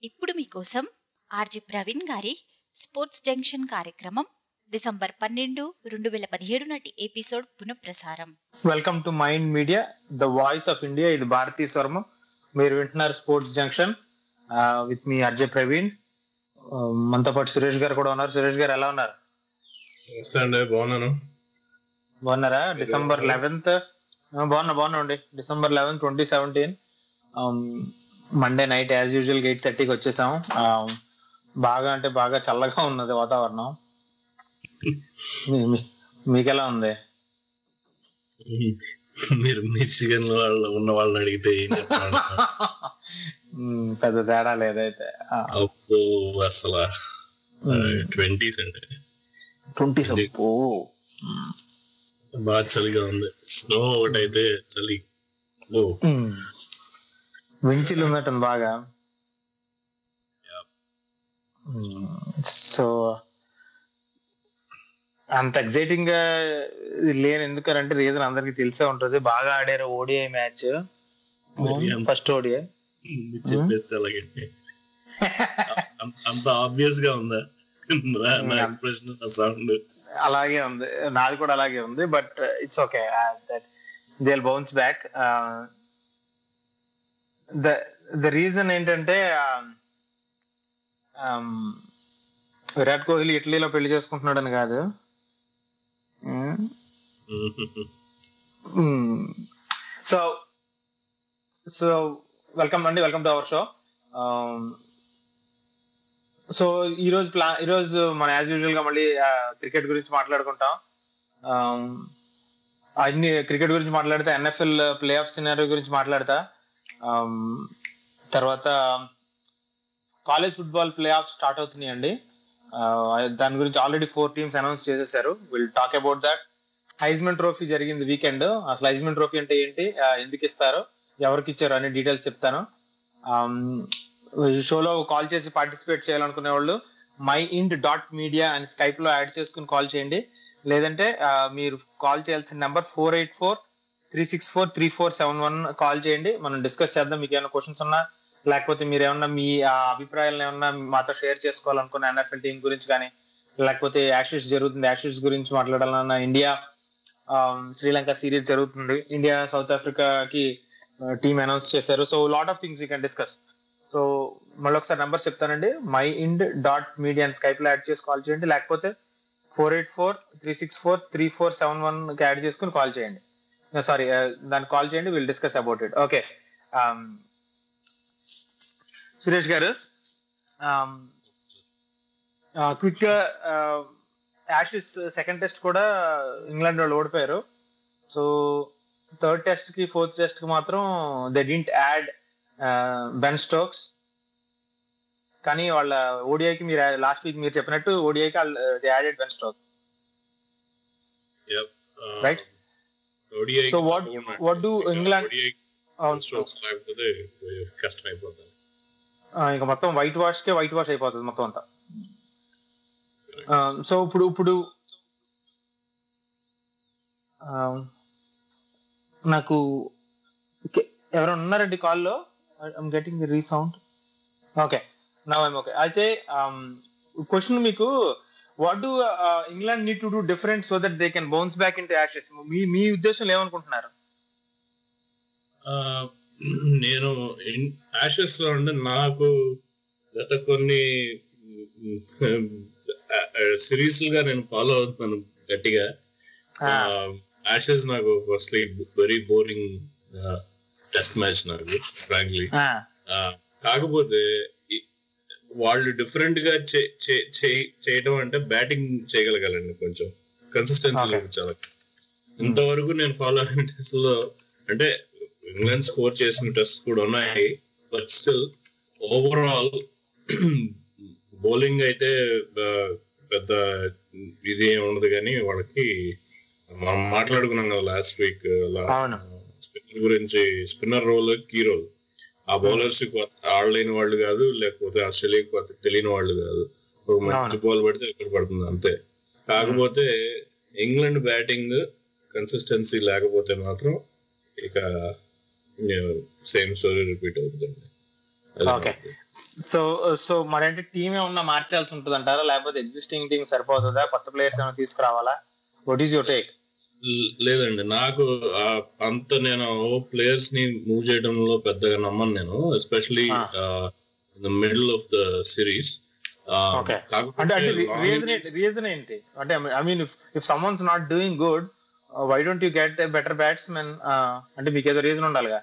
ఇప్పుడు మీకోసం ఆర్జి ప్రవీణ్ గారి స్పోర్ట్స్ జంక్షన్ కార్యక్రమం డిసెంబర్ పన్నెండు రెండు వేల పదిహేడు నాటి ఎపిసోడ్ పునఃప్రసారం welcome to mind media the voice of India ఇది భారతీ స్వర్మ మీరు వింటున్నారు sports junction with me RJ Praveen ఆ, మనతో పాటు సురేష్ గారు కూడా ఉన్నారు సురేష్ గారు ఎలా ఉన్నారు నమస్తే అండి బాగున్నాను బాగున్నారా డిసెంబర్ లెవెన్త్ బాగున్నా బాగున్నా అండి December eleventh twenty seventeen Monday night as usual eight థర్టీకి వచ్చేసాం ఆ, బాగా అంటే బాగా చల్లగా ఉన్నది వాతావరణం మీ- మీ- మీకెలా ఉంది మీరు మిచిగన్ వాళ్ళు ఉన్న వాళ్ళని అడిగితే ఏం చెప్తాను మ్, పెద్ద తేడా లేదైతే అప్పు అసలు ట్వంటీస్ అండి ట్వంటీ ఓ బాగా చలిగా ఉంది స్నో ఒకటైతే చలి ఓ వెంచిల్ ఉన్నట్టుంది బాగా సో అంత ఎక్సైటింగ్ గా లేని ఎందుకంటే రీజన్ అందరికి తెలిసే ఉంటది బాగా ఆడారు ఓడిఐ మ్యాచ్ మరి అంత- ఫస్ట్ ఓడిఐ మీరు చెప్పేస్తే అలాగే అంత- అంత ఆబ్వియస్ గా ఉందా నా- నా ఎక్స్ప్రెషన్ నా సౌండ్ అలాగే ఉంది నాది కూడా అలాగే ఉంది but it's okay they bounce back the the reason ఏంటంటే um, um, విరాట్ కోహ్లీ ఇటలీలో పెళ్లి చేసుకుంటున్నాడని కాదు సో సో వెల్కమ్ అండి welcome to our show so ఈ రోజు ప్లా ఈ రోజు మన యాజ్ యూజువల్ గా మళ్ళీ క్రికెట్ గురించి మాట్లాడుకుంటాం Um, అన్ని క్రికెట్ గురించి మాట్లాడితే ఎన్ఎఫ్ఎల్ ప్లే ఆఫ్ సినారీ గురించి మాట్లాడతా Um, తర్వాత college football playoff start అవుతున్నాయండి Uh, దాని గురించి ఆల్రెడీ ఫోర్ టీమ్స్ అనౌన్స్ చేసేసారు will talk about that Heisman trophy జరిగింది వీకెండ్ అసలు హైజ్మెన్ ట్రోఫీ అంటే ఏంటి Uh, ఎందుకు ఇస్తారు ఎవరికి ఇచ్చారు అనే డీటెయిల్స్ చెప్తాను Um, ఈ షోలో కాల్ చేసి పార్టిసిపేట్ చేయాలనుకునే వాళ్ళు మై ఇండ్ డాట్ మీడియా అని స్కైప్ లో యాడ్ చేసుకుని కాల్ చేయండి లేదంటే ఆ, మీరు కాల్ చేయాల్సిన number four eight four three six four three four seven one call చేయండి మనం డిస్కస్ చేద్దాం మీకు ఏమైనా క్వశ్చన్స్ ఉన్నా లేకపోతే మీరు ఏమన్నా మీ ఆ, అభిప్రాయాలను ఏమన్నా మాతో షేర్ చేసుకోవాలనుకున్న ఎన్ఎఫ్ఎల్ టీం గురించి కానీ లేకపోతే యాక్సిస్ జరుగుతుంది యాక్సిస్ గురించి మాట్లాడాలన్న ఇండియా ఆ, శ్రీలంక సిరీస్ జరుగుతుంది ఇండియా సౌత్ ఆఫ్రికాకి టీమ్ అనౌన్స్ చేశారు so lot of things we can discuss so మళ్ళీ ఒకసారి నెంబర్ చెప్తానండి మై ఇండ్ డాట్ మీడియా అని స్కైప్ లో యాడ్ చేసి కాల్ చేయండి లేకపోతే four eight four three six four three four seven one కి యాడ్ చేసుకుని కాల్ చేయండి సారీ దాన్ని కాల్ చేయండి will discuss about it okay Suresh garu quick గా యాషిస్ సెకండ్ టెస్ట్ కూడా ఇంగ్లాండ్ వాళ్ళు ఓడిపోయారు సో థర్డ్ టెస్ట్ కి ఫోర్త్ టెస్ట్ కి మాత్రం they didn't add Ben Stokes కానీ వాళ్ళ ఓడిఐకి మీరు లాస్ట్ వీక్ మీరు చెప్పినట్టు ఓడిఐకి they added Ben Stokes Right. So what- what do England- Stokes లేకపోతే కష్టం అయిపోతుంది ఇంకా మొత్తం వైట్ వాష్ కే వైట్ వాష్ అయిపోతుంది మొత్తం అంతా సో ఇప్పుడు ఇప్పుడు ఆ, నాకు కే- ఎవరైనా ఉన్నారండి కాల్లో I'm getting the resound okay నా ఐమ్ ఓకే అయితే క్వశ్చన్ మీకు what do England need to do different so that they can bounce back into Ashes మీ మీ ఉద్దేశంలో ఏమనుకుంటున్నారు ఆ, నేను యాషెస్ లో ఉండే నాకు గత కొన్ని సిరీస్ గా నేను ఫాలో అవుతున్నాను గట్టిగా యాషెస్ నాకు firstly very boring test match నాకు ఫ్రాంక్లీ కాకపోతే ఈ- వాళ్ళు డిఫరెంట్ గా చే- చే- చే- చేయడం అంటే బ్యాటింగ్ చేయగలగాలండి కొంచెం కన్సిస్టెన్సీ Okay. చాలా ఇంతవరకు నేను ఫాలో అయిన టెస్ట్ లో అంటే ఇంగ్లాండ్ స్కోర్ చేసిన టెస్ట్ కూడా ఉన్నాయి బట్ స్టిల్ ఓవరాల్ బౌలింగ్ అయితే ఆ, పెద్ద ఇది ఏం ఉండదు కానీ వాళ్ళకి మనం మాట్లాడుకున్నాం కదా లాస్ట్ వీక్ అవును. స్పిన్నర్ గురించి స్పిన్నర్ రోల్ కీ రోల్ ఆ బౌలర్స్ ఆడలేని వాళ్ళు కాదు లేకపోతే ఆస్ట్రేలియా కొత్త తెలియని వాళ్ళు కాదు ఒక మంచి అవును. బాల్ పడితే ఎక్కడ పడుతుంది అంతే కాకపోతే ఇంగ్లాండ్ బ్యాటింగ్ కన్సిస్టెన్సీ లేకపోతే మాత్రం ఇక సేమ్ స్టోరీ రిపీట్ అవుతుందండి అది Okay. నాకు. సో సో మరంటే టీం ఏమన్నా మార్చాల్సి ఉంటుంది అంటారా లేకపోతే ఎగ్జిస్టింగ్ టీం సరిపోతుందా కొత్త ప్లేయర్స్ ఏమైనా తీసుకురావాలా వాట్ ఈస్ యువర్ టేక్ ల- లేదండి నాకు ఆ అంత నేను ప్లేయర్స్ ని మూవ్ చేయడంలో పెద్దగా నమ్మను నేను especially Ah. The middle of the series okay అంటే అంటే రీజన్ రీజన్ ఏంటి అంటే I mean if if someone's not doing good why don't you get better batsmen అంటే మీకు ఏదో రీజన్ ఉండాలిగా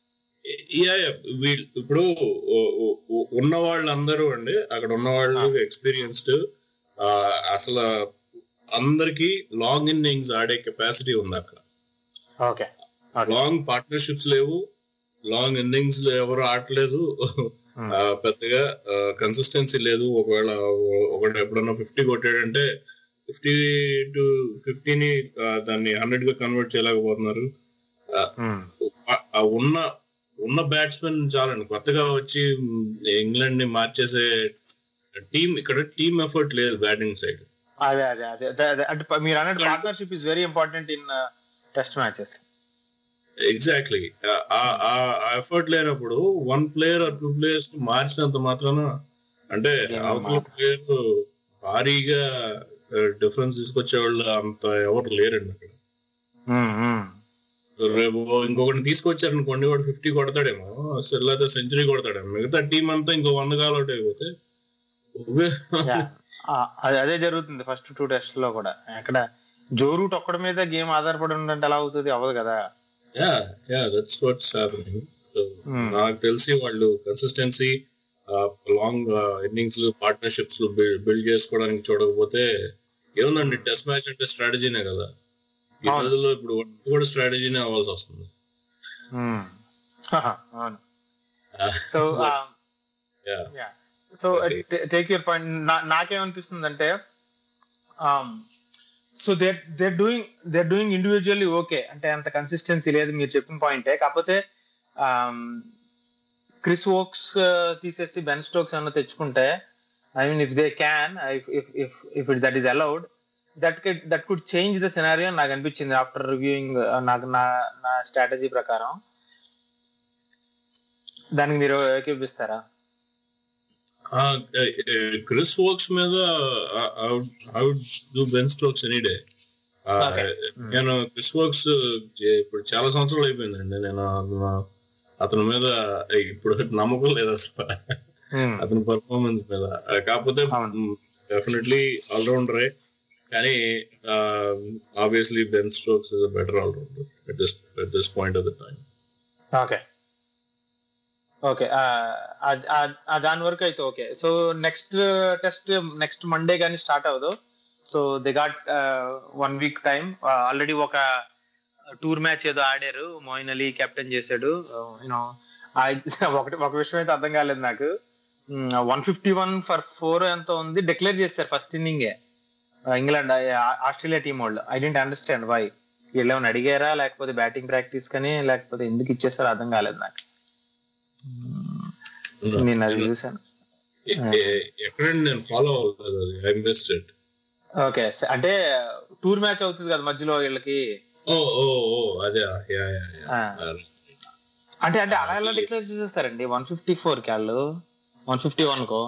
ఇప్పుడు ఓ- ఓ- ఓ- ఉన్న వాళ్ళందరూ అండి అక్కడ ఉన్న వాళ్ళు ఎక్స్పీరియన్స్డ్ అసలు అందరికి లాంగ్ ఇన్నింగ్స్ ఆడే కెపాసిటీ ఉంది అక్కడ ఓకే లాంగ్ పార్ట్నర్షిప్స్ లేవు లాంగ్ ఇన్నింగ్స్ ఎవరు ఆడలేదు ఆ, పెద్దగా కన్సిస్టెన్సీ లేదు ఒకవేళ ఒకటి ఎప్పుడన్నా ఫిఫ్టీ కొట్టాడంటే ఫిఫ్టీ టు ఫిఫ్టీని దాన్ని హండ్రెడ్ గా కన్వర్ట్ చేయలేకపోతున్నారు ఆ- ఆ ఉన్న ఉన్న బ్యాట్స్మెన్ చాలండి కొత్తగా వచ్చి ఇంగ్లాండ్ ని మార్చేసే టీం ఇక్కడ టీమ్ ఎఫర్ట్ లేదు బ్యాటింగ్ సైడ్ అదే అదే అదే అదే అదే అంటే ప- మీరు అన్నట్టు partnership is very important in test matches exactly ఆ ఎఫర్ట్ లేనప్పుడు one player or two players మార్చినంత మాత్రాన అంటే ఏం అవతల మాట. ప్లేయర్ భారీగా డిఫరెన్స్ తీసుకొచ్చే వాళ్ళు అంత ఎవరు లేరండి అక్కడ రేపు ఇంకొకటి తీసుకొచ్చారనుకోండి వాడు ఫిఫ్టీ కొడతాడేమో అసలు లేదా సెంచరీ కొడతాడేమో మిగతా టీం అంతా ఇంకో వంద కాలౌట్ అయిపోతే అదే అదే జరుగుతుంది ఫస్ట్ టూ టెస్ట్ లో కూడా అక్కడ జో రూట్ ఒక్కడి మీద గేమ్ ఆధారపడి ఉందంటే ఎలా అవుతుంది అవ్వదు కదా yeah yeah that's what's happening so Hmm. నాకు తెలిసి వాళ్ళు consistency long innings partnerships build చేసుకోవడానికి చూడకపోతే ఏముందండి టెస్ట్ మ్యాచ్ అంటే స్ట్రాటజీనే కదా ఈ అవును. రోజుల్లో ఇప్పుడు one కూడా స్ట్రాటజీనే అవ్వాల్సి వస్తుంది Hmm. Haha, అవును so Yeah. So Okay. Take your point నాకేమనిపిస్తుంది అంటే so they they doing they doing individually okay అంటే అంత కన్సిస్టెన్సీ లేదు మీరు చెప్పిన పాయింటే కాకపోతే క్రిస్ వోక్స్ తీసేసి బెన్ స్టోక్స్ అన్న తెచ్చుకుంటే I mean if they can if if if it that is allowed that that could change the scenario నాకు అనిపించింది ఆఫ్టర్ రివ్యూయింగ్ నాకు నా నా స్ట్రాటజీ ప్రకారం దానికి మీరు ఏకీపిస్తారా క్రిస్ వర్క్స్ మీద I would do Ben Stokes any day Okay. నేను క్రిస్ వర్క్స్ ఇప్పుడు చాలా సంవత్సరాలు అయిపోయిందండి నేను అతను- అతని మీద ఇప్పుడు నమ్మకం లేదు అసలు అతని పర్ఫార్మెన్స్ మీద ఆ, కాకపోతే అవును. డెఫినెట్లీ ఆల్రౌండరే కానీ obviously Ben Stokes is better allrounder at this at this point of the time okay okay దాని వరకు అయితే okay so next test next Monday కానీ స్టార్ట్ అవ్వదు so they got one week time already ఒక tour match ఏదో ఆడారు Moeen Ali captain చేశాడు you know ఒకటి ఒక విషయం అయితే అర్థం కాలేదు నాకు one fifty one for four ఎంత ఉంది డిక్లేర్ చేస్తారు ఫస్ట్ ఇన్నింగే ఇంగ్లాండ్ ఆస్ట్రేలియా టీం వాళ్ళు ఐ డెంట్ అండర్స్టాండ్ వై వీళ్ళు ఏమైనా అడిగారా లేకపోతే బ్యాటింగ్ ప్రాక్టీస్ కానీ లేకపోతే ఎందుకు ఇచ్చేస్తారో అర్థం కాలేదు నాకు నేను అది చూసాను ఎక్కడండి నేను ఫాలో అవ్వలేదు అది ఐ మిస్డ్ ఇట్ ఓకే అంటే టూర్ మ్యాచ్ అవుతుంది కదా మధ్యలో వీళ్ళకి ఓ ఓ ఓ అదే యా యా ఆ, అంటే అంటే అలా ఎలా డిక్లేర్ చేసేస్తారండి వన్ ఫిఫ్టీ ఫోర్ కి వాళ్ళు వన్ ఫిఫ్టీ వన్ కో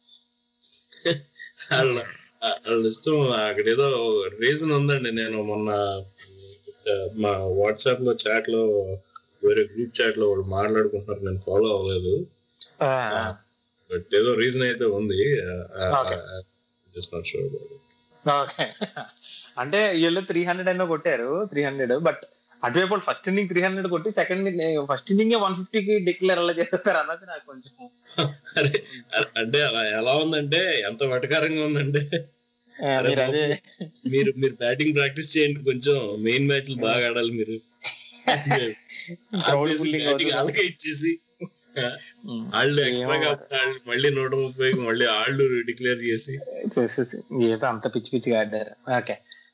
వాళ్ళ వాళ్ళ ఇష్టం అక్కడ ఏదో రీజన్ ఉందండి నేను మొన్న మా వాట్సాప్ లో చాట్ లో వేరే గ్రూప్ చాట్ లో వాళ్ళు మాట్లాడుకుంటున్నారు నేను ఫాలో అవ్వలేదు బట్ ఏదో రీజన్ అయితే ఉంది Okay. Just not sure okay అంటే వీళ్ళు త్రీ హండ్రెడ్ అయినా కొట్టారు త్రీ హండ్రెడ్ బట్ అటువైపు ఫస్ట్ ఇన్నింగ్ త్రీ హండ్రెడ్ కొట్టి సెకండ్ ఫస్ట్ ఇన్నింగ్ వన్ ఫిఫ్టీకి డిక్లేర్ అలా చేస్తారు అన్నది నాకు కొంచెం అరే అ- అంటే అలా ఎలా ఉందంటే ఎంత వెటకారంగా ఉందంటే ఆ, మీరు అదే మీరు మీరు బ్యాటింగ్ ప్రాక్టీస్ చేయండి కొంచెం మెయిన్ మ్యాచ్లు బాగా ఆడాలి మీరు Crowd bullying బ్యాటింగ్ అవుతుంది. అలాగే ఇచ్చేసి ఉమ్. వాళ్ళు ఎక్స్ట్రా ఏమో. మళ్ళీ నూట ముప్పై మళ్ళీ వాళ్ళు డిక్లేర్ చేసి చేసేసి ఏదో అంత పిచ్చి పిచ్చిగా ఆడారు okay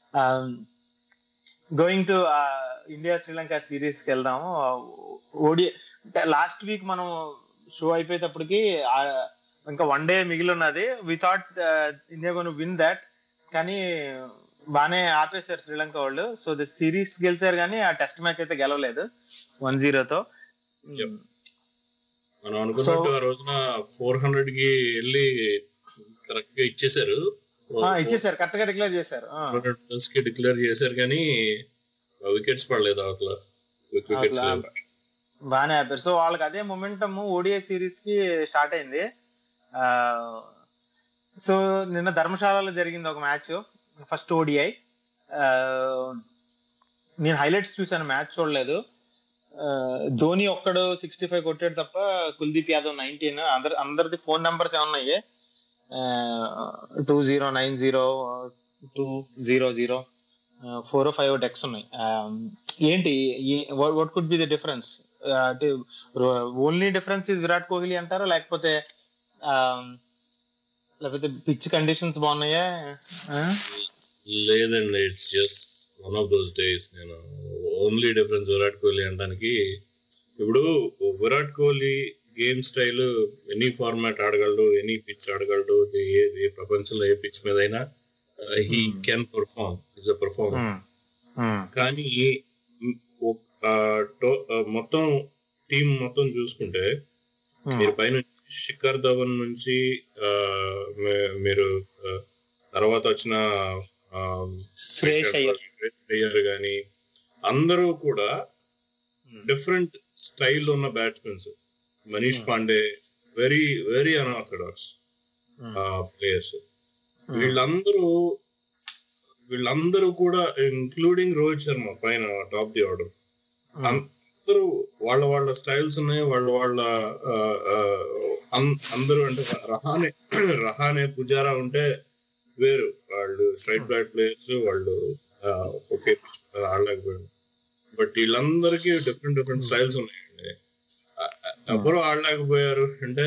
going to India Sri Lanka series కి వెళ్దాము ఓడి లాస్ట్ వీక్ మనం షో అయిపోయేటప్పటికి ఆ, ఇంకా వన్ డే మిగిలి ఉన్నది we thought India gonna win that కానీ బాగానే ఆపేశారు శ్రీలంక వాళ్ళు సో ది సిరీస్ గెలిచారు కానీ ఆ టెస్ట్ మ్యాచ్ అయితే గెలవలేదు వన్ జీరోతో Yep. మనం అనుకున్నట్టు So- ఆ రోజున ఫోర్ హండ్రెడ్ కి వెళ్ళి కరెక్ట్ గా ఇచ్చేసారు ఆ, ఇచ్చేసారు కరెక్ట్ గా డిక్లేర్ చేశారు ఆ. హండ్రెడ్ ప్లస్ కి డిక్లేర్ చేశారు కానీ వికెట్స్ పడలేదు అవతల వికెట్స్ అసలు బాగానే ఆపారు సో వాళ్ళకి అదే మొమెంటమ్ ఓడిఐ సిరీస్ కి స్టార్ట్ అయింది ఆ, సో నిన్న ధర్మశాలలో జరిగింది ఒక మ్యాచ్ ఫస్ట్ ఓడిఐ నేను హైలైట్స్ చూసాను మ్యాచ్ చూడలేదు ఆ, ధోని ఒక్కడు సిక్స్టీ ఫైవ్ కొట్టాడు తప్ప కుల్దీప్ యాదవ్ నైన్టీన్ అందరి అందరిది ఫోన్ నెంబర్స్ ఏమున్నాయి two zero nine zero two zero zero four five ducks ఉన్నాయి ఆ, ఏంటి what could be the difference అంటే only difference is Virat Kohli అంటారా లేకపోతే ఆ, లేకపోతే పిచ్ కండిషన్స్ బాగున్నాయా ఆ? లేదండి it's just one of those days నేను ఓన్లీ డిఫరెన్స్ విరాట్ కోహ్లీ అనడానికి ఇప్పుడు Virat Kohli game style any format ఆడగలడు ఎనీ పిచ్ ఆడగలడు ఏ ఏ ప్రపంచంలో ఏ పిచ్ మీద అయినా he Hmm. Can perform is a performer um, um, కానీ మ్, ఒక- ఆ, టో- ఆ, మొత్తం టీం మొత్తం చూసుకుంటే ఉమ్, మీరు పైన శిఖర్ ధవన్ నుంచి ఆ, మీ- మీరు ఆ, తర్వాత వచ్చిన ఆ, శ్రేయస్ అయ్యర్ శ్రేయస్ అయ్యర్ గాని అందరూ కూడా డిఫరెంట్ స్టైల్ ఉన్న batsmens Manish Hmm. Pandey very very unorthodox players వీళ్ళందరూ వీళ్ళందరూ కూడా ఇంక్లూడింగ్ రోహిత్ శర్మ పైన టాప్ ది ఆర్డర్ అందరూ వాళ్ళ వాళ్ళ స్టైల్స్ ఉన్నాయి వాళ్ళ వాళ్ళ ఆ, ఆ, అం- అందరూ అంటే రహానే రహానే పుజారా ఉంటే వేరు వాళ్ళు స్ట్రైట్ బ్యాట్ ప్లేయర్స్ వాళ్ళు ఆ, ఒకే ఆడలేకపోయారు బట్ వీళ్ళందరికీ డిఫరెంట్ డిఫరెంట్ స్టైల్స్ ఉన్నాయండి ఆ, ఆ, ఎవరు ఆడలేకపోయారు అంటే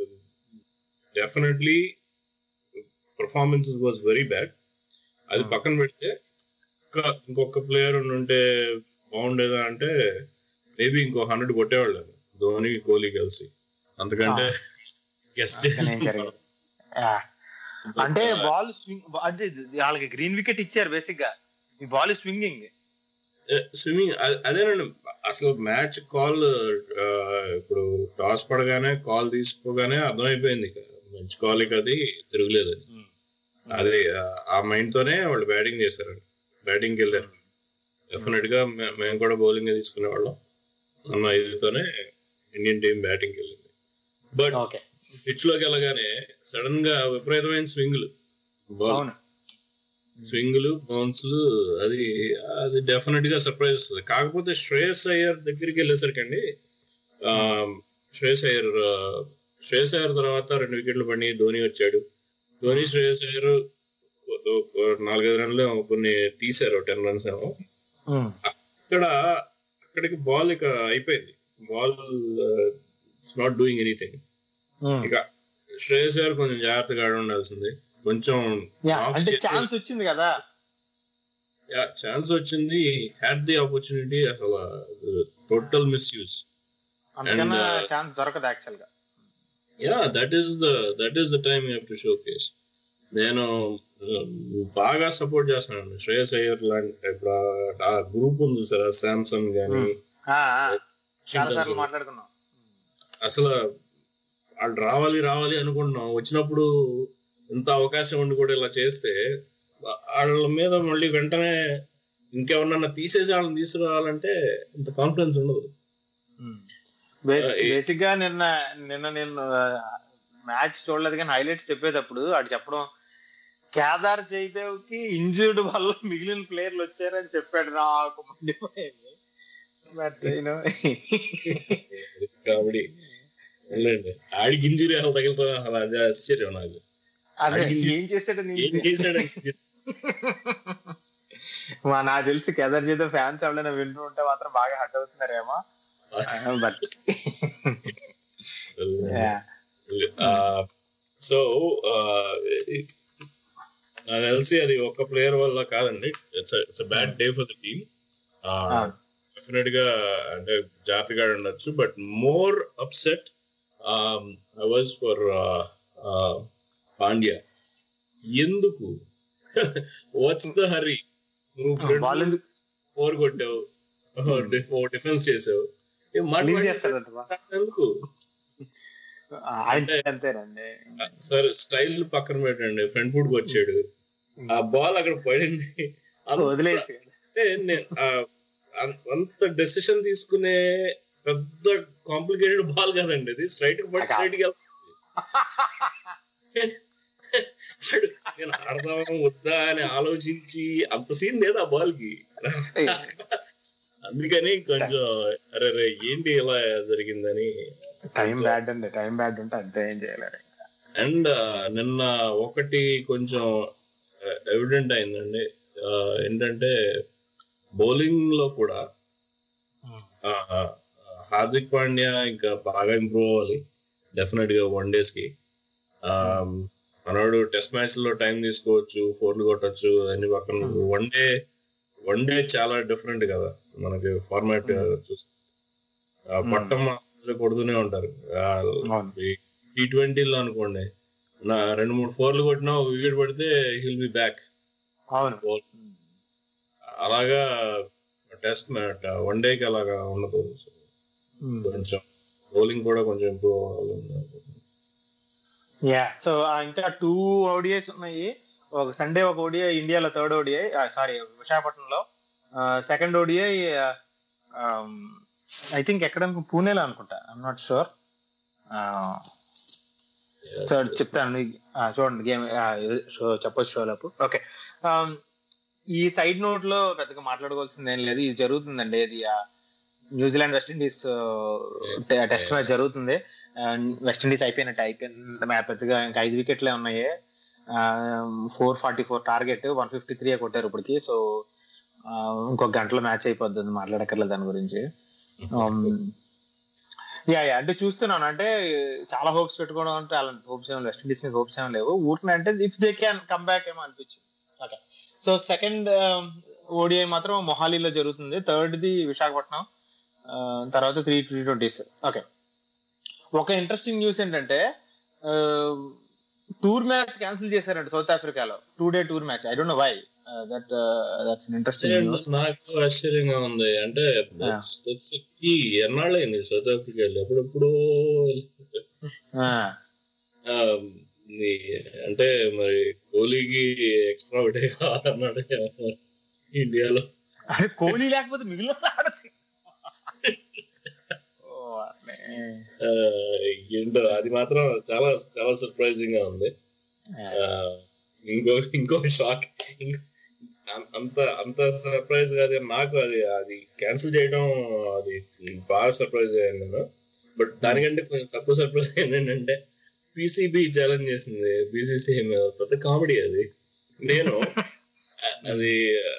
definitely performances was very bad అది Hmm. పక్కన పెడితే ఇంకా ఇంకొక ప్లేయర్ ఉంటే బాగుండేదా అంటే మేబీ ఇంకో హండ్రెడ్ కొట్టేవాళ్ళు ధోని కోహ్లీ కలిసి అంతకంటే గెస్ట్ అందుకనే జరిగింది. ఆ, అంటే బాల్ స్వింగ్ అంటే వాళ్ళకి గ్రీన్ వికెట్ ఇచ్చారు బేసిక్ గా ఈ బాల్ స్వింగింగ్ స్విమ్మింగ్ అదేనండి అసలు మ్యాచ్ కాల్ ఇప్పుడు టాస్ పడగానే కాల్ తీసుకోగానే అర్థమైపోయింది ఇక. మంచి కాల్ ఇక అది తిరుగులేదు అది అదే ఆ- ఆ మైండ్ తోనే వాళ్ళు బ్యాటింగ్ చేశారండి బ్యాటింగ్ వెళ్ళారు డెఫినెట్ గా మే- మేము కూడా బౌలింగ్ తీసుకునే వాళ్ళం అన్న ఇదితోనే ఇండియన్ టీం బ్యాటింగ్ వెళ్ళింది బట్ ఓకే పిచ్ లోకి వెళ్ళగానే సడన్ గా విపరీతమైన స్వింగ్లు అవును స్వింగ్లు బౌన్స్లు అది అది డెఫినెట్ గా సర్ప్రైజ్ వస్తుంది కాకపోతే శ్రేయస్ అయ్యర్ దగ్గరికి వెళ్ళేసరికండి ఆ, శ్రేయస్ అయ్యర్ ఆ, శ్రేయస్ అయ్యర్ తర్వాత రెండు వికెట్లు పడి ధోని వచ్చాడు ధోని శ్రేయస్ అయ్యర్ నాలుగైదు రన్లు కొన్ని తీశారు టెన్ రన్స్ ఏమో ఉమ్, ఇక్కడ అక్కడికి బాల్ ఇక అయిపోయింది ball it's not doing anything um. ఇక శ్రేయస్ అయ్యర్ కొంచెం జాగ్రత్తగా ఆడి ఉండాల్సింది కొంచెం యా, off అంటే చేసి- ఛాన్స్ వచ్చింది కదా ఛాన్స్ వచ్చింది హ్యాడ్ ది ఆపర్చునిటీ అసలు టోటల్ మిస్యూజ్ అందుకన్నా And, uh, ఛాన్స్ దొరకదు యాక్చువల్ గా yeah that is the that is the time you to showcase నేను uh, బాగా సపోర్ట్ చేస్తున్నాను శ్రేయస్ అయ్యర్ లాంటి ఇప్పుడు ఆ- ఆ గ్రూప్ ఉంది సార్ శాంసంగ్ కానీ ఆ, ఆ, చాలా సార్లు మాట్లాడుకున్నాం అసలు వాళ్ళు రావాలి రావాలి అనుకుంటున్నాం వచ్చినప్పుడు ఇంత అవకాశం ఉండి కూడా ఇలా చేస్తే వాళ్ళ మీద మళ్ళీ వెంటనే ఇంకెవరన్నా తీసేసి వాళ్ళని తీసుకురావాలంటే ఇంత కాన్ఫిడెన్స్ ఉండదు Uh, ఏ- బేసిక్ గా నిన్న నిన్న నేను మ్యాచ్ చూడలేదు కానీ హైలైట్స్ చెప్పేటప్పుడు అటు చెప్పడం కేదార్ జైదేవ్ కి ఇంజూర్డ్ వల్ల మిగిలిన ప్లేయర్లు వచ్చారని చెప్పాడు నాకు మండిపోయింది బట్ యూనో కాబట్టి వెళ్ళండి ఆడికి ఇంజురీ అసలు తగిలిపోయి అసలు అది ఆశ్చర్యం నాకు అదే అడిగింది. ఏం చేశాడు ఏం చేశాడు మా నాకు తెలిసి కేదార్ జైదేవ్ ఫ్యాన్స్ ఎవరైనా వింటూ ఉంటే మాత్రం బాగా హట్ అవుతున్నారేమో బట్ సో నాకు తెలిసి అది ఒక ప్లేయర్ వల్ల కాదండి it's it's bad day for the team definite గా అంటే జాగ్రత్తగా ఉండొచ్చు but more upset I was for Pandya ఎందుకు వాట్స్ ద హరీ వాళ్ళు నువ్వు ఫోర్ కొట్టావు డిఫెన్స్ చేసావు ఏం లీడ్ మాట్లాడి చేస్తాడంట ఎందుకు ఆయన అంతేనండి సరే స్టైల్ పక్కన పెట్టండి ఫ్రంట్ ఫుడ్ వచ్చాడు ఆ బాల్ అక్కడ పడింది అంత- వదిలేసి అంటే నేను ఆ అం- అంత డెసిషన్ తీసుకునే పెద్ద కాంప్లికేటెడ్ బాల్ కాదండి ఇది స్ట్రైట్ కి పడి స్ట్రైట్ కి వెళ్తుంది. ఆడు నేను ఆడదామా వద్దా అని ఆలోచించి అంత సీన్ లేదు ఆ బాల్ కి అందుకని కొంచెం అరే రే ఏంటి ఇలా జరిగిందని టైం బ్యాడ్ అండి టైం బ్యాడ్ ఉంటే అంతే ఏం చేయలేరు అండ్ నిన్న ఒకటి కొంచెం ఎవిడెంట్ అయిందండి ఆ, ఏంటంటే బౌలింగ్ లో కూడా ఆ, ఆ, హార్దిక్ పాండ్యా ఇంకా బాగా ఇంప్రూవ్ అవ్వాలి డెఫినెట్ గా వన్ డేస్ కి ఆ, మనోడు టెస్ట్ మ్యాచ్ లో టైం తీసుకోవచ్చు ఫోర్లు కొట్టచ్చు అన్ని పక్కన వన్ డే వన్ డే చాలా డిఫరెంట్ కదా మనకి ఫార్మాట్ చూస్తే ఆ, పట్టం మాత్రం కొడుతూనే ఉంటారు అవును. టీ ట్వంటీలో అనుకోండి నా రెండు మూడు ఫోర్లు కొట్టినా ఒక వికెట్ పడితే హిల్ బి బ్యాక్ అవును అలాగా టెస్ట్ మ్యాచ్ వన్ డేకి అలాగా ఉండదు So, కొంచెం బౌలింగ్ కూడా కొంచెం ఇంప్రూవ్ అవ్వాలి యా సో ఇంకా టూ ఓడిఐస్ ఉన్నాయి ఒక సండే ఒక ఓడిఐ ఇండియాలో థర్డ్ ఓడిఐ సారీ విశాఖపట్నంలో సెకండ్ ఓడిఐ ఐ థింక్ ఎక్కడ పూణేలో అనుకుంటా ఐఎమ్ నాట్ షూర్ చెప్తాను ఆ, చూడండి గేమ్ షో చెప్పొచ్చు షోలపు ఓకే ఈ సైడ్ నోట్ లో పెద్దగా మాట్లాడుకోవాల్సింది ఏం లేదు ఇది జరుగుతుందండి ఇది ఆ, న్యూజిలాండ్ వెస్టిండీస్ టెస్ట్ మ్యాచ్ జరుగుతుంది వెస్టిండీస్ అయిపోయినట్టు అయిపోయింది మ్యాచ్ పెద్దగా ఇంకా ఐదు వికెట్లే ఉన్నాయి four forty four target one fifty three కొట్టారు ఇప్పటికి సో ఇంకొక గంటలో మ్యాచ్ అయిపోద్ది మాట్లాడక్కర్లేదు దాని గురించి యా యా అంటే చూస్తున్నాను అంటే చాలా హోప్స్ పెట్టుకోవడం అంటే అలాంటి హోప్స్ ఏం వెస్ట్ ఇండీస్ మీద హోప్స్ ఏం లేవు ఊరిని అంటే if they can come back ఏమో అనిపించింది ఓకే సో సెకండ్ ఓడిఐ మాత్రం మొహాలీలో జరుగుతుంది థర్డ్ ది విశాఖపట్నం ఆ, తర్వాత త్రీ టీ ట్వంటీస్ ఓకే ఒక ఇంట్రెస్టింగ్ న్యూస్ ఏంటంటే టూర్ మ్యాచ్ క్యాన్సిల్ చేశారంట సౌత్ ఆఫ్రికాలో two day tour match I don't know why that that's interesting news నాకు ఆశ్చర్యంగా ఉంది అంటే that's- that's a key. ఎన్నాళ్ళైంది సౌత్ ఆఫ్రికా వెళ్ళి అప్పుడప్పుడు ఆ, ఈ- అంటే మరి కోహ్లీకి ఎక్స్ట్రా ఒకటే కావాలన్నాడు ఇండియాలో అరే కోహ్లీ లేకపోతే మిగిలిన వాళ్ళు ఆడచ్చు ఓ, అట్లే. ఆ, ఏంటో అది మాత్రం చాలా చాలా సర్ప్రైజింగ్ గా ఉంది ఆ, ఇంకో ఇంకో షాక్ అంత అంత సర్ప్రైజ్ కాదు నాకు అది అది క్యాన్సిల్ చేయడం అది బాగా సర్ప్రైజ్ అయ్యాను నేను బట్ దానికంటే కొంచెం తక్కువ సర్ప్రైజ్ ఏంటంటే పిసిబి ఛాలెంజ్ చేసింది బీసీసీ మీద పెద్ద కామెడీ అది నేను ఆ- అది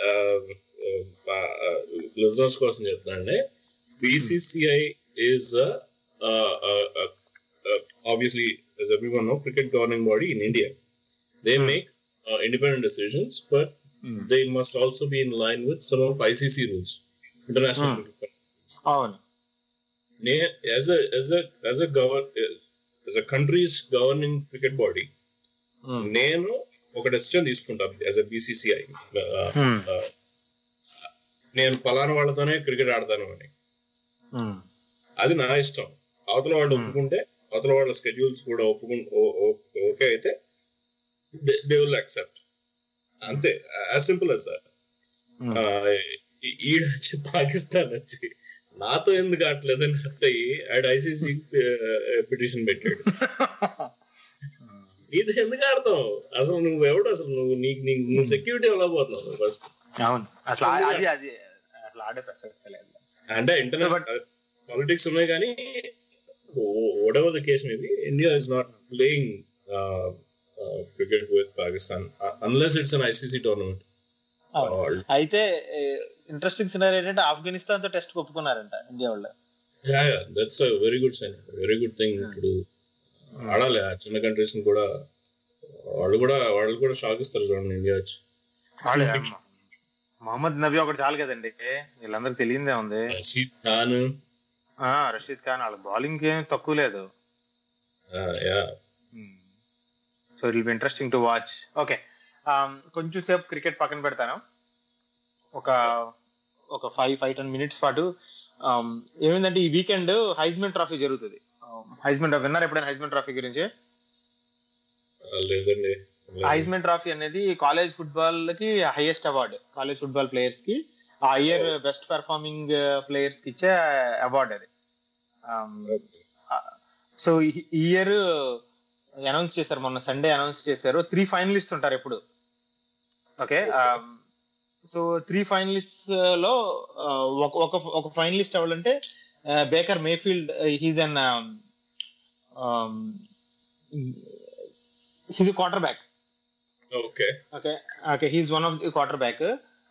లిజనర్స్ కోసం చెప్తానండి BCCI is obviously, as everyone know, cricket governing body in India. They Hmm. make uh, independent decisions, but Hmm. they must also be in line with some of ICC rules, international Hmm. cricket. అవును Ne- As a as a as a govern as a country's governing cricket body, Hmm. నేను ఒక decision తీసుకుంటా as a BCCI Hmm. నేను పలానా వాళ్ళతోనే cricket ఆడతాను అని Hmm. అది నా ఇష్టం అవతల వాళ్ళు Hmm. ఒప్పుకుంటే అవతల వాళ్ళ స్కెడ్యూల్స్ కూడా ఒప్పుకు ఓకే అయితే దే విల్ యాక్సెప్ట్ అంతే as simple as sir Hmm. ఈడ వచ్చి పాకిస్తాన్ వచ్చి నాతో ఎందుకు ఆడలేదు అని అత్తయ్యి ఆడ ఐసీసీ పిటిషన్ పెట్టాడు ఇది ఎందుకు ఆడతావు అసలు నువ్వు ఎవడు అసలు నువ్వు నీకు నీకు నువ్వు సెక్యూరిటీ అవ్వబోతున్నావు ఫస్ట్ అవును అసలు ఆ- అది అది అసలు ఆడే ప్రసక్తి లేదు అంటే ఇంటర్నెట్ పాలిటిక్స్ ఉన్నాయి కానీ whatever the case maybe India is not playing cricket with Pakistan unless it's an ICC tournament అవును. అయితే ఇంట్రెస్టింగ్ సినారీ ఏంటంటే ఆఫ్ఘనిస్తాన్ తో టెస్ట్ ఒప్పుకున్నారంట ఇండియా వాళ్ళు that's very good sign very good thing ఇప్పుడు ఆడాలి ఆ చిన్న కంట్రీస్ కూడా వాళ్ళు కూడా వాళ్ళు కూడా షాక్ ఇస్తారు చూడండి ఇండియా వచ్చి వాళ్ళే అమ్మ. మహమ్మద్ నబీ ఒకటి చాలు కదండి వీళ్ళందరికి తెలియందే ఉంది రషీద్ ఖాన్ ఆ రషీద్ ఖాన్ వాళ్ళ బౌలింగ్ ఏం తక్కువ లేదు yeah so it be interesting to watch okay కొంచెం సేపు క్రికెట్ పక్కన పెడతాను ఒక ఒక ఫైవ్ ఫైవ్ టెన్ మినిట్స్ పాటు um, ఏమైందంటే ఈ వీకెండ్ హైజ్మెన్ ట్రోఫీ జరుగుతుంది హైజ్మెంట్ ట్రాఫీ విన్నారు ఎప్పుడైనా హైజ్మెంట్ ట్రాఫీ గురించి ఆ, లేదండి హైజ్మెంట్ ట్రాఫీ అనేది కాలేజ్ ఫుట్బాల్ కి highest award college football players కి ఆ ఇయర్ బెస్ట్ పెర్ఫార్మింగ్ ప్లేయర్స్ కి ఇచ్చే అవార్డు అది సో ఈ ఇయర్ అనౌన్స్ చేశారు మొన్న సండే అనౌన్స్ చేశారు త్రీ ఫైనలిస్ట్ ఉంటారు ఎప్పుడు ఓకే సో త్రీ ఫైనలిస్ట్ లో uh, ఒక ఒక ఒక ఫైనలిస్ట్ ఎవరంటే Baker Mayfield he's an he's quarterback okay okay okay he's one of the quarterback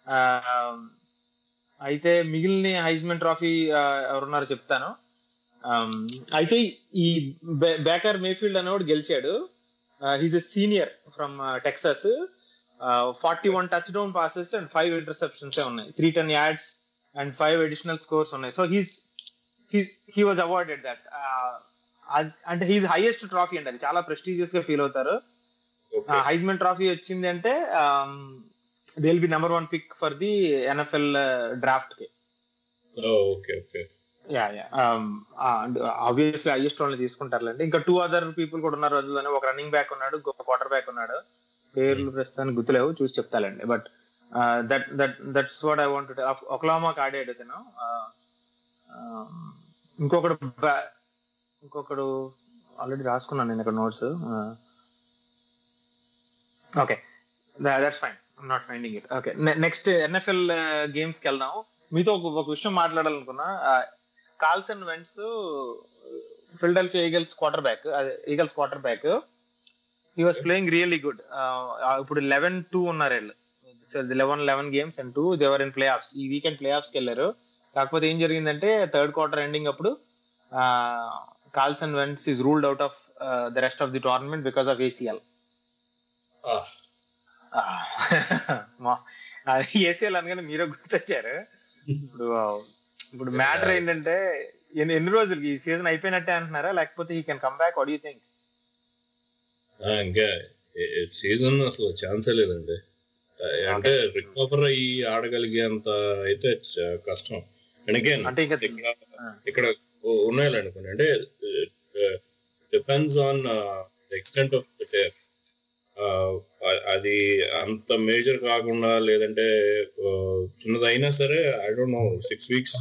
అయితే మిగిలిన హైజ్మెన్ ట్రాఫీ ఎవరున్నారో చెప్తాను Um, అయితే ఈ బేకర్ మేఫీల్డ్ అనేవాడు గెలిచాడు he's a senior from Texas forty one touchdown passes and five interceptions ఉన్నాయి three ten yards and five additional scores ఉన్నాయి so he's he was awarded that అంటే హీస్ హైయెస్ట్ ట్రాఫీ అండి అది చాలా prestigious గా feel అవుతారు okay హైజ్మెన్ trophy వచ్చింది అంటే they will be number one pick for the NFL draft కి okay okay yeah yeah obviously highest వాళ్ళని తీసుకుంటారులేండి ఇంకా టూ అదర్ పీపుల్ కూడా ఉన్నారు అందులోనే ఒక రన్నింగ్ బ్యాక్ ఉన్నాడు ఇంకొక క్వార్టర్ బ్యాక్ ఉన్నాడు పేర్లు ప్రస్తుతానికి గుర్తులేవు చూసి చెప్తాలండి but that that that's what I want ఒకలామాకి ఆడాడు తను Uh, um, ఇంకొకడు ba- ఇంకొకడు ఆల్రెడీ రాసుకున్నాను నేను ఇక్కడ notes okay that's fine not finding it okay next NFL games కి వెళ్దాం మీతో ఒక ఒక విషయం మాట్లాడాలనుకున్నా Carson Wentz Philadelphia Eagles quarterback Eagles quarterback he was playing really good ఇప్పుడు లెవెన్ టూ ఉన్నారు వీళ్ళు eleven eleven games and two they're in play offs ఈ వీకెండ్ ప్లే ఆఫ్స్కి వెళ్ళారు కాకపోతే ఏం జరిగిందంటే థర్డ్ క్వార్టర్ ఎండింగ్ అప్పుడు Carson Wentz is ruled out of the rest of the tournament because of ACL ACL అనగానే మీరే గుర్తొచ్చారు ఇప్పుడు ఇప్పుడు మ్యాటర్ ఏంటంటే ఎన్ని ఎన్ని రోజులకి ఈ సీజన్ అయిపోయినట్టే అంటున్నారా లేకపోతే he can come back you think ఇంకా సీజన్ అసలు ఛాన్సే లేదండి ఆ, అంటే రికవర్ అయ్యి ఆడగలిగేంత అయితే చ- కష్టం అండ్ అగైన్ అంటే ఇంకా ఇక్కడ ఇక్కడ ఉన్నాయండి కొన్ని అంటే depends on extent of the tear అది అంత మేజర్ కాకుండా లేదంటే ఆ, చిన్నదైనా సరే I don't know six weeks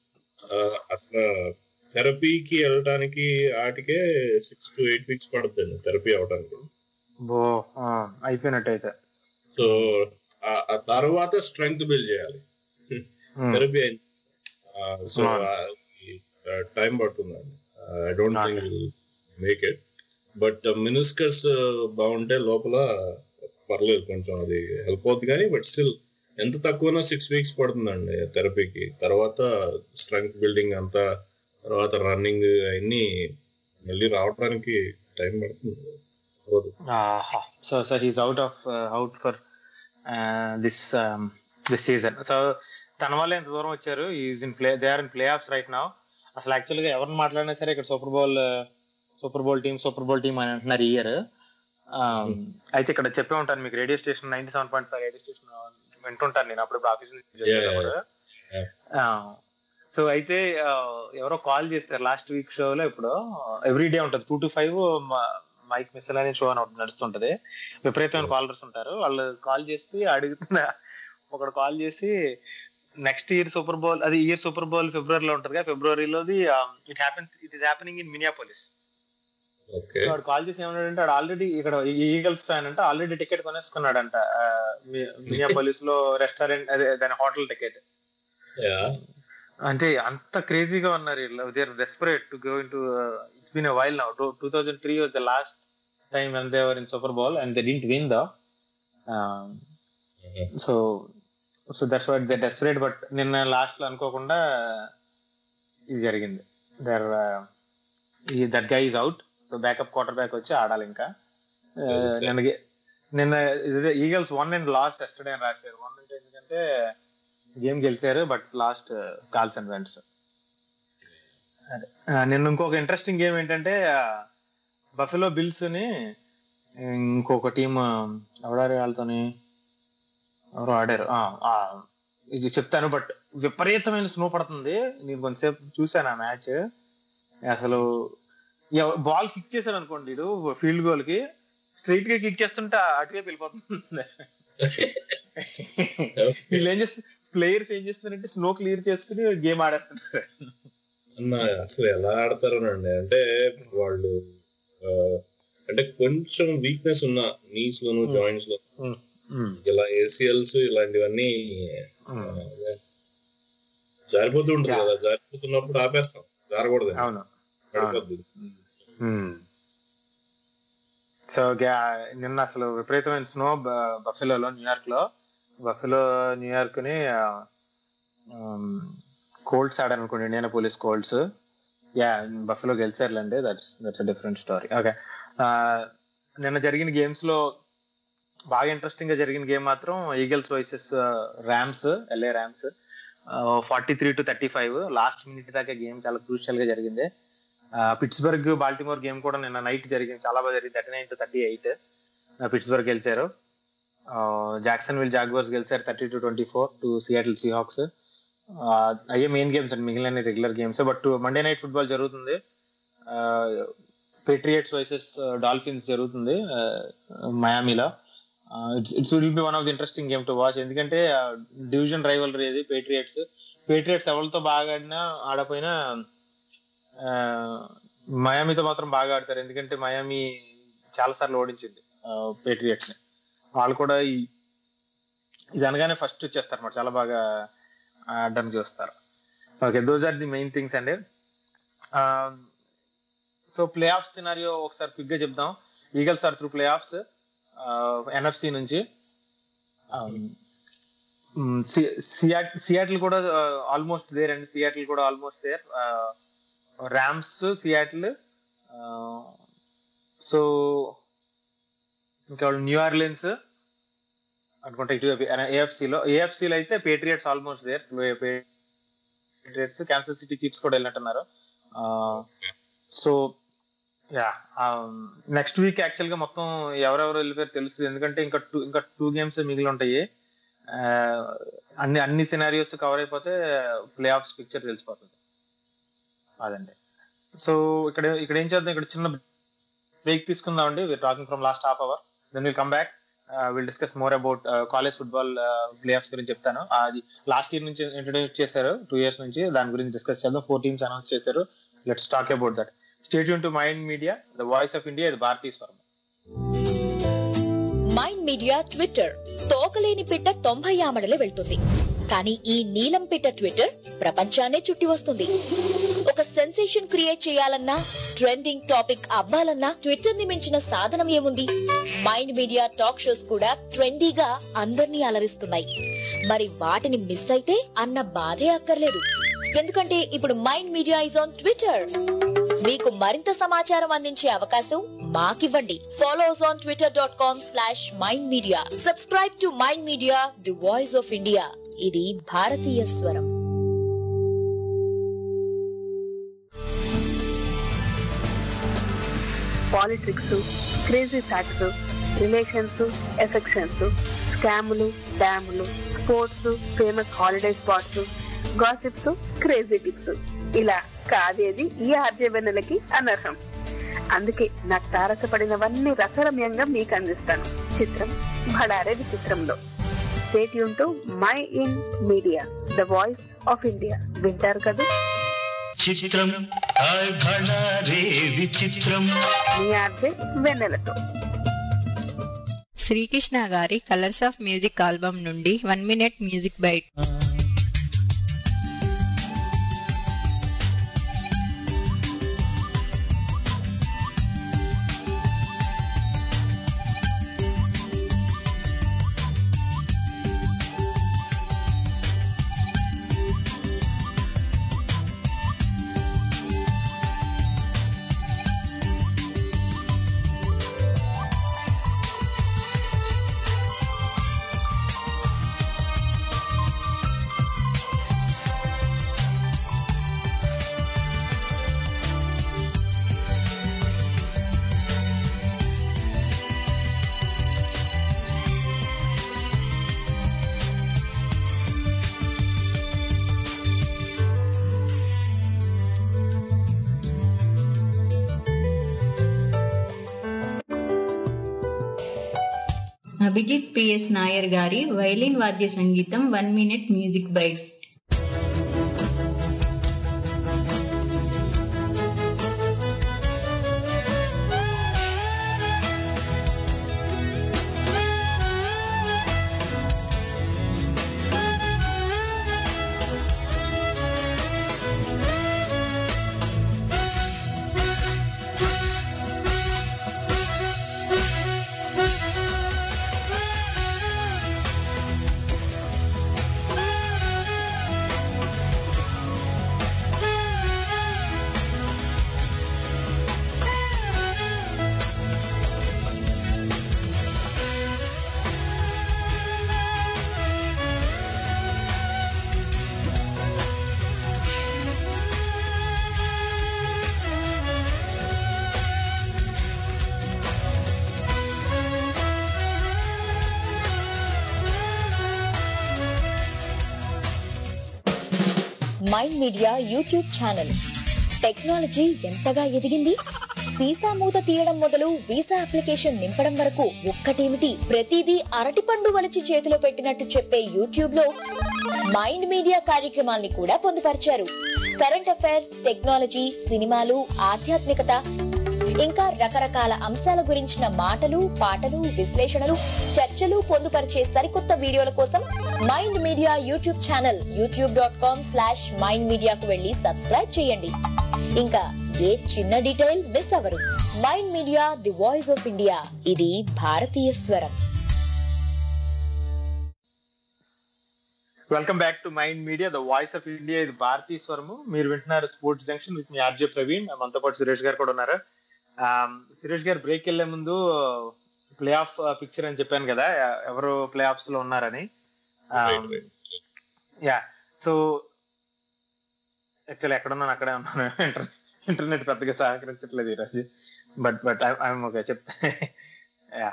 అసలు థెరపీకి వెళ్ళడానికి ఆటికే సిక్స్ టు ఎయిట్ వీక్స్ పడుతుంది థెరపీ అవడానికి బో ఆ, అయిపోయినట్టయితే సో ఆ తర్వాత స్ట్రెంగ్త్ బిల్డ్ చేయాలి Hmm. థెరపీ అయింది సో Ah. టైం పడుతుందండి I don't Okay. Think make it but meniscus బాగుంటే లోపల పర్లేదు కొంచెం అది హెల్ప్ అవుతుంది కానీ బట్ స్టిల్ ఎంత తక్కువనా సిక్స్ వీక్స్ పడుతుందండి థెరపీకి తర్వాత స్ట్రెంగ్త్ బిల్డింగ్ అంతా తర్వాత రన్నింగ్ అవన్నీ మళ్ళీ రావడానికి టైం పడుతుంది పోదు. So so he's out of out for this this season so తన వల్ల ఎంత దూరం వచ్చారు is in play they are in playoffs right now అసలు యాక్చువల్ గా ఎవరిని మాట్లాడినా సరే ఇక్కడ Super Bowl Super Bowl team Super Bowl team అని అంటున్నారు ఇయర్ అయితే ఇక్కడ చెప్పే ఉంటాను మీకు radio station ninety seven point five radio station వింటుంటాను నేను అప్పుడు office Yeah, yeah, yeah. So అయితే ఆ, ఎవరో కాల్ చేస్తారు లాస్ట్ వీక్ షోలో ఇప్పుడు ఎవ్రీ డే ఉంటుంది two to five Mike Miss అనే షో అని ఒకటి నడుస్తుంటది విపరీతమైన కాలర్స్ ఉంటారు వాళ్ళు కాల్ చేసి అడుగుతున్న ఒకడు కాల్ చేసి నెక్స్ట్ ఇయర్ సూపర్ బౌల్ అది ఇయర్ సూపర్ బౌల్ ఫిబ్రవరిలో ఉంటుంది కదా ఫిబ్రవరిలోది it happens it is happening in Minneapolis okay వాడు కాల్ చేసి ఏమన్నాడంటే వాడు ఆల్రెడీ ఇక్కడ ఈగల్స్ ఫ్యాన్ అంటే ఆల్రెడీ టికెట్ కొనేసుకున్నాడంట మినియాపోలిస్ లో రెస్టారెంట్ అదే దాని హోటల్ టికెట్ యా అంటే అంత క్రేజీగా ఉన్నారు వీళ్ళు they are desperate to go in to it's been a while now two thousand three was the last time when they were in Super Bowl and they didn't win the so so that's what they desperate but నిన్న last లో అనుకోకుండా ఇది జరిగింది దర్ ఈ that guy is out so backup quarterback వచ్చి ఆడాలి ఇంకా Uh, Yes, sir. నిన్న గే- నిన్న Eagles won and last yesterday అని రాశారు వన్ అంటే ఎందుకంటే గేమ్ గెలిచారు but lost Carson Wentz నిన్న ఇంకొక ఇంట్రెస్టింగ్ గేమ్ ఏంటంటే బఫెలో బిల్స్ ని ఇంకొక టీం ఎవడారు వాళ్ళతోని ఎవరో ఆడారు ఆ, ఆ, ఇది చెప్తాను బట్ విపరీతమైన స్నో పడుతుంది నేను కొంతసేపు చూశాను ఆ మ్యాచ్ అసలు బాల్ కిక్ చేశారు అనుకోండి ఇడు ఫీల్డ్ గోల్ కి స్ట్రైట్ గా కిక్ చేస్తుంటే అటువైపు వెళ్ళిపోతుంది వీళ్ళు ఏం చేస్తారు ప్లేయర్స్ ఏం చేస్తున్నారంటే స్నో క్లియర్ చేసుకుని గేమ్ ఆడేస్తున్నారు అన్న అసలు ఎలా ఆడతారోనండి అంటే వాళ్ళు ఆ, అంటే కొంచెం వీక్నెస్ ఉన్న నీస్ లోను జాయింట్స్ లో ఇలా ఏసిఎల్స్ ఇలాంటివన్నీ ఆ, జారిపోతూ ఉంటుంది కదా జారిపోతున్నప్పుడు ఆపేస్తాం జారకూడదు అవును పడిపోద్ది సో నిన్న అసలు విపరీతమైన స్నో బఫెలోలో న్యూయార్క్ లో బఫెలో న్యూయార్క్ ని కోల్డ్స్ ఆడారు అనుకోండి Indianapolis Colts yeah Buffalo గెలిచారులేండి that's that's different story okay నిన్న జరిగిన గేమ్స్ లో బాగా ఇంట్రెస్టింగ్ గా జరిగిన గేమ్ మాత్రం Eagles versus Rams LA Rams forty three to thirty five last minute దాకా గేమ్ చాలా క్రూషియల్ గా జరిగింది పిట్స్బర్గ్ బాల్టిమోర్ గేమ్ కూడా నిన్న నైట్ జరిగింది చాలా బాగా జరిగింది thirty nine to thirty eight Pittsburgh గెలిచారు జాక్సన్ విల్ జాగ్వర్స్ గెలిచారు thirty to twenty four to Seattle Seahawks అయ్యే మెయిన్ గేమ్స్ అండి మిగిలిన regular games but Monday night football జరుగుతుంది పేట్రియట్స్ వర్సెస్ డాల్ఫిన్స్ జరుగుతుంది మయామిలో it's it's will be one of the interesting game to watch ఎందుకంటే division rival ఇది Patriots Patriots ఎవరితో బాగా ఆడినా ఆడపోయినా మయామితో మాత్రం బాగా ఆడతారు ఎందుకంటే మయామి చాలా సార్లు ఓడించింది పేట్రియట్స్ ని వాళ్ళు కూడా ఈ ఇది అనగానే ఫస్ట్ వచ్చేస్తారు అన్నమాట చాలా బాగా ఆడడానికి చూస్తారు okay those are the main things అండి సో ప్లే ఆఫ్ సినారియో ఒకసారి క్విక్ గా చెప్దాం Eagles are through playoffs NFC నుంచి సియాటిల్ కూడా ఆల్మోస్ట్ దేర్ అండి సియాటిల్ కూడా almost there Rams Seattle so ఇంకా న్యూ ఆర్లియన్స్ అనుకుంటే ఇటు ఏఎఫ్సిలో ఏఎఫ్సిలో అయితే Patriots almost there Patriots Kansas City Chiefs కూడా వెళ్ళినట్టున్నారు so yeah next week actual గా మొత్తం ఎవరెవరు వెళ్ళిపోయారు తెలుస్తుంది ఎందుకంటే ఇంకా టూ ఇంకా టూ గేమ్స్ మిగిలి ఉంటాయి అన్ని అన్ని సినారియోస్ కవర్ అయిపోతే ప్లే ఆఫ్స్ పిక్చర్ తెలిసిపోతుంది అదండి సో ఇక్కడ ఇక్కడ ఏం చేద్దాం ఇక్కడ చిన్న బ్రేక్ తీసుకుందాం అండి we're talking from last half hour then will come back will discuss more about college football playoffs గురించి చెప్తాను అది లాస్ట్ ఇయర్ నుంచి ఇంట్రడ్యూస్ చేశారు టూ ఇయర్స్ నుంచి దాని గురించి డిస్కస్ చేద్దాం ఫోర్ టీమ్స్ అనౌన్స్ చేశారు let's talk about that stay యూన్ to mind media the voice of India ఇది భారతీ స్వరం మైండ్ మీడియా ట్విట్టర్ తోకలేని పిట్ట తొంభై ఆమడలే వెళ్తుంది కానీ ఈ నీలం పిట్ట ట్విట్టర్ ప్రపంచాన్నే చుట్టి వస్తుంది ఒక సెన్సేషన్ క్రియేట్ చేయాలన్నా ట్రెండింగ్ టాపిక్ అవ్వాలన్నా ట్విట్టర్ ని మించిన సాధనం ఏముంది మైండ్ మీడియా టాక్ షోస్ కూడా ట్రెండీగా అందర్నీ అలరిస్తున్నాయి మరి వాటిని మిస్ అయితే అన్న బాధే అక్కర్లేదు ఎందుకంటే ఇప్పుడు Mind Media is on Twitter మీకు మరింత సమాచారం అందించే అవకాశం మాకివ్వండి follow us on Twitter dot com slash Mind Media subscribe to mind Media the voice of India ఇది భారతీయ స్వరం politics crazy facts relations affections స్కాములు డ్యాములు sports famous holiday spots gossips crazy tips ఇలా కాదేది ఈ ఆర్జవెన్నెలకి అనర్హం అందుకే నాకు తారసపడినవన్నీ రసరమ్యంగా మీకు అందిస్తాను చిత్రం భడారే విచిత్రంలో stay to Mind Media the voice of India వింటారు కదా చిత్రం హాయ్ భళా రే విచిత్రం మీ ఆర్జే వెన్నెలతో శ్రీకృష్ణ గారి కలర్స్ ఆఫ్ మ్యూజిక్ ఆల్బమ్ నుండి one minute music bite Abhijith PS Nair గారి వైలిన్ వాద్య సంగీతం one minute music bite Mind Media YouTube channel technology ఎంతగా ఎదిగింది వీసా మూత తీయడం మొదలు వీసా అప్లికేషన్ నింపడం వరకు ఒక్కటేమిటి ప్రతిదీ అరటిపండు వలిచి చేతిలో పెట్టినట్టు చెప్పే యూట్యూబ్ లో మైండ్ మీడియా కార్యక్రమాల్ని కూడా పొందుపరిచారు కరెంట్ అఫైర్స్ టెక్నాలజీ సినిమాలు ఆధ్యాత్మికత ఇంకా రకరకాల అంశాల గురించిన మాటలు పాటలు విశ్లేషణలు చర్చలు పొందుపరిచే సరికొత్త వీడియోల కోసం Mind Media YouTube channel YouTube dot com slash Mind మీడియాకు వెళ్ళి సబ్స్క్రైబ్ చేయండి ఇంకా ఏ చిన్న డీటెయిల్ మిస్ అవ్వరు Mind Media the voice of India ఇది భారతీయ స్వరం welcome back to mind media the voice of India ఇది భారతీ స్వరము మీరు వింటున్నారు స్పోర్ట్స్ జంక్షన్ విత్ మీ ఆర్జే ప్రవీణ్ మనతో పాటు సురేష్ గారు కూడా ఉన్నారు Um, సురేష్ గారు బ్రేక్ వెళ్లే ముందు ప్లే ఆఫ్ పిక్చర్ అని చెప్పాను కదా ఎ- ఎవరు ప్లే ఆఫ్స్ లో ఉన్నారని Right, right. Yeah so actually ఎక్కడున్నాను అక్కడే ఉన్నాను ఇంటర్నెట్ పెద్దగా సహకరించట్లేదు ఈరోజు బట్ బట్ ఐఎమ్ ఓకే చెప్తా యా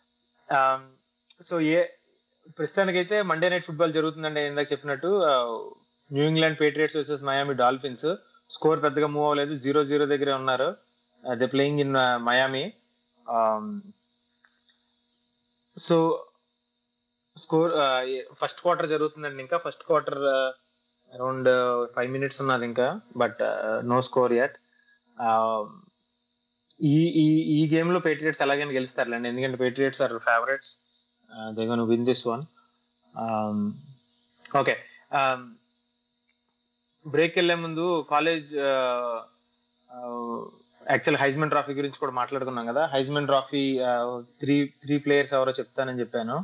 సో ఏ ప్రస్తుతానికైతే మండే నైట్ ఫుట్బాల్ జరుగుతుందండి ఇందాక చెప్పినట్టు New England Patriots versus Miami Dolphins score పెద్దగా మూవ్ అవ్వలేదు జీరో జీరో దగ్గరే ఉన్నారు they playing in Miami so score first quarter జరుగుతుందండి ఇంకా first quarter around five minutes ఉన్నది ఇంకా బట్ నో స్కోర్ యట్ ఈ ఈ ఈ గేమ్ లో పేట్రియట్స్ ఎలాగైనా గెలుస్తారులేండి ఎందుకంటే Patriots are favourites they gonna win this one okay break వెళ్లే ముందు కాలేజ్ యాక్చువల్ హైజ్మన్ ట్రాఫీ గురించి కూడా మాట్లాడుకున్నాం కదా Heisman trophy three three players ఎవరో చెప్తానని చెప్పాను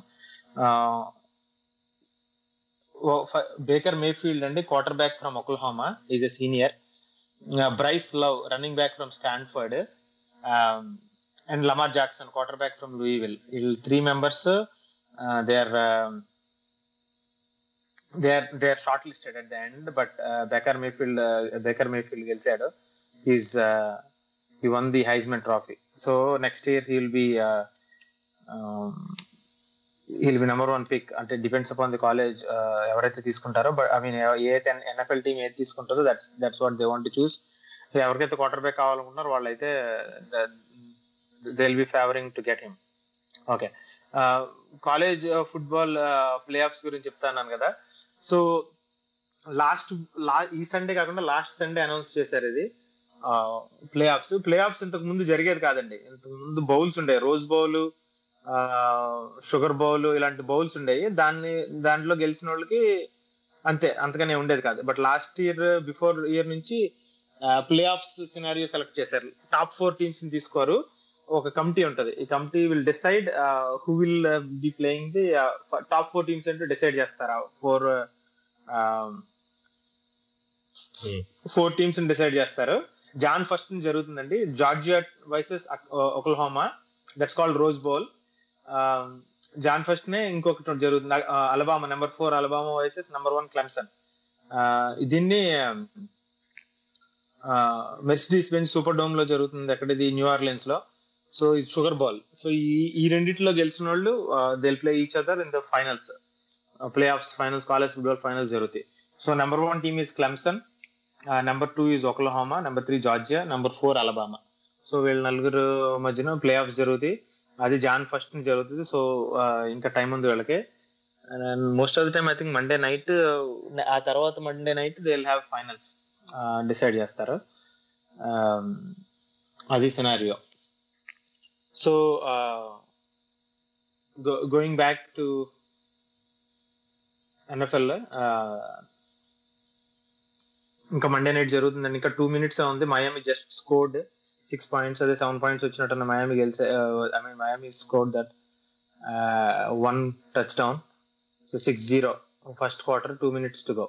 బేకర్ మేఫీల్డ్ అండి quarterback from Oklahoma is a senior Bryce Love running back from Stanford and Lamar Jackson quarterback from లూయివిల్ వీళ్ళు three members they are they are they are shortlisted at the end but Baker Mayfield Baker Mayfield గెలిచాడు is he won the Heisman Trophy. So next year he will be uh, um, he'll be number one pick. అంటే depends upon the college ఎవరైతే తీసుకుంటారో but I mean ఏదైతే NFL team ఏది తీసుకుంటుందో that's that's what they want choose ఎవరికైతే quarterback కావాలనుకుంటున్నారో వాళ్ళైతే they will be favouring to get him okay college football playoffs గురించి చెప్తాను కదా సో లాస్ట్ లా ఈ సండే కాకుండా లాస్ట్ సండే అనౌన్స్ చేశారు ఇది ప్లే ఆఫ్స్ ప్లే ఆఫ్స్ ఇంతకు ముందు జరిగేది కాదండి ఇంతకు ముందు బౌల్స్ ఉండే రోజ్ బౌల్ షుగర్ బౌల్ ఇలాంటి బౌల్స్ ఉండేవి దాన్ని దాంట్లో గెలిచిన వాళ్ళకి అంతే అంతగానే ఉండేది కాదు but last year before year నుంచి ప్లే ఆఫ్స్ సినారియో సెలెక్ట్ చేశారు టాప్ ఫోర్ టీమ్స్ ని తీసుకోరు ఒక కమిటీ ఉంటది ఈ committee will decide who will be playing the top four teams అంటే డిసైడ్ చేస్తారు ఫోర్ ఫోర్ టీమ్స్ డిసైడ్ చేస్తారు జాన్ ఫస్ట్ జరుగుతుందండి Georgia versus Oklahoma that's called Rose Bowl Jan first నే ఇంకొకటి జరుగుతుంది Alabama number four Alabama versus number one Clemson దీన్ని Mercedes Benz Superdome లో జరుగుతుంది అక్కడ ఇది న్యూ ఆర్లియన్స్ లో సో ఇది షుగర్ బాల్ సో ఈ ఈ రెండిట్లో గెలిచిన వాళ్ళు they play each other in the finals playoffs finals college football finals జరుగుతాయి so number one team is Clemson number two is Oklahoma number three Georgia number four Alabama so వీళ్ళ నలుగురు మధ్యన play offs జరుగుతాయి అది Jan first నుంచి జరుగుతుంది so ఇంకా time ఉంది వాళ్ళకి most of the time I think Monday night ఆ తర్వాత Monday night they will have finals decide చేస్తారు Um, అది scenario so going back to NFL ఇంకా మండే నైట్ జరుగుతుందండి ఇంకా టూ మినిట్స్ ఉంది Miami just scored six points అదే seven points వచ్చినట్టు మయామి గెలిచే I mean Miami scored that one touchdown so six zero first quarter two minutes to go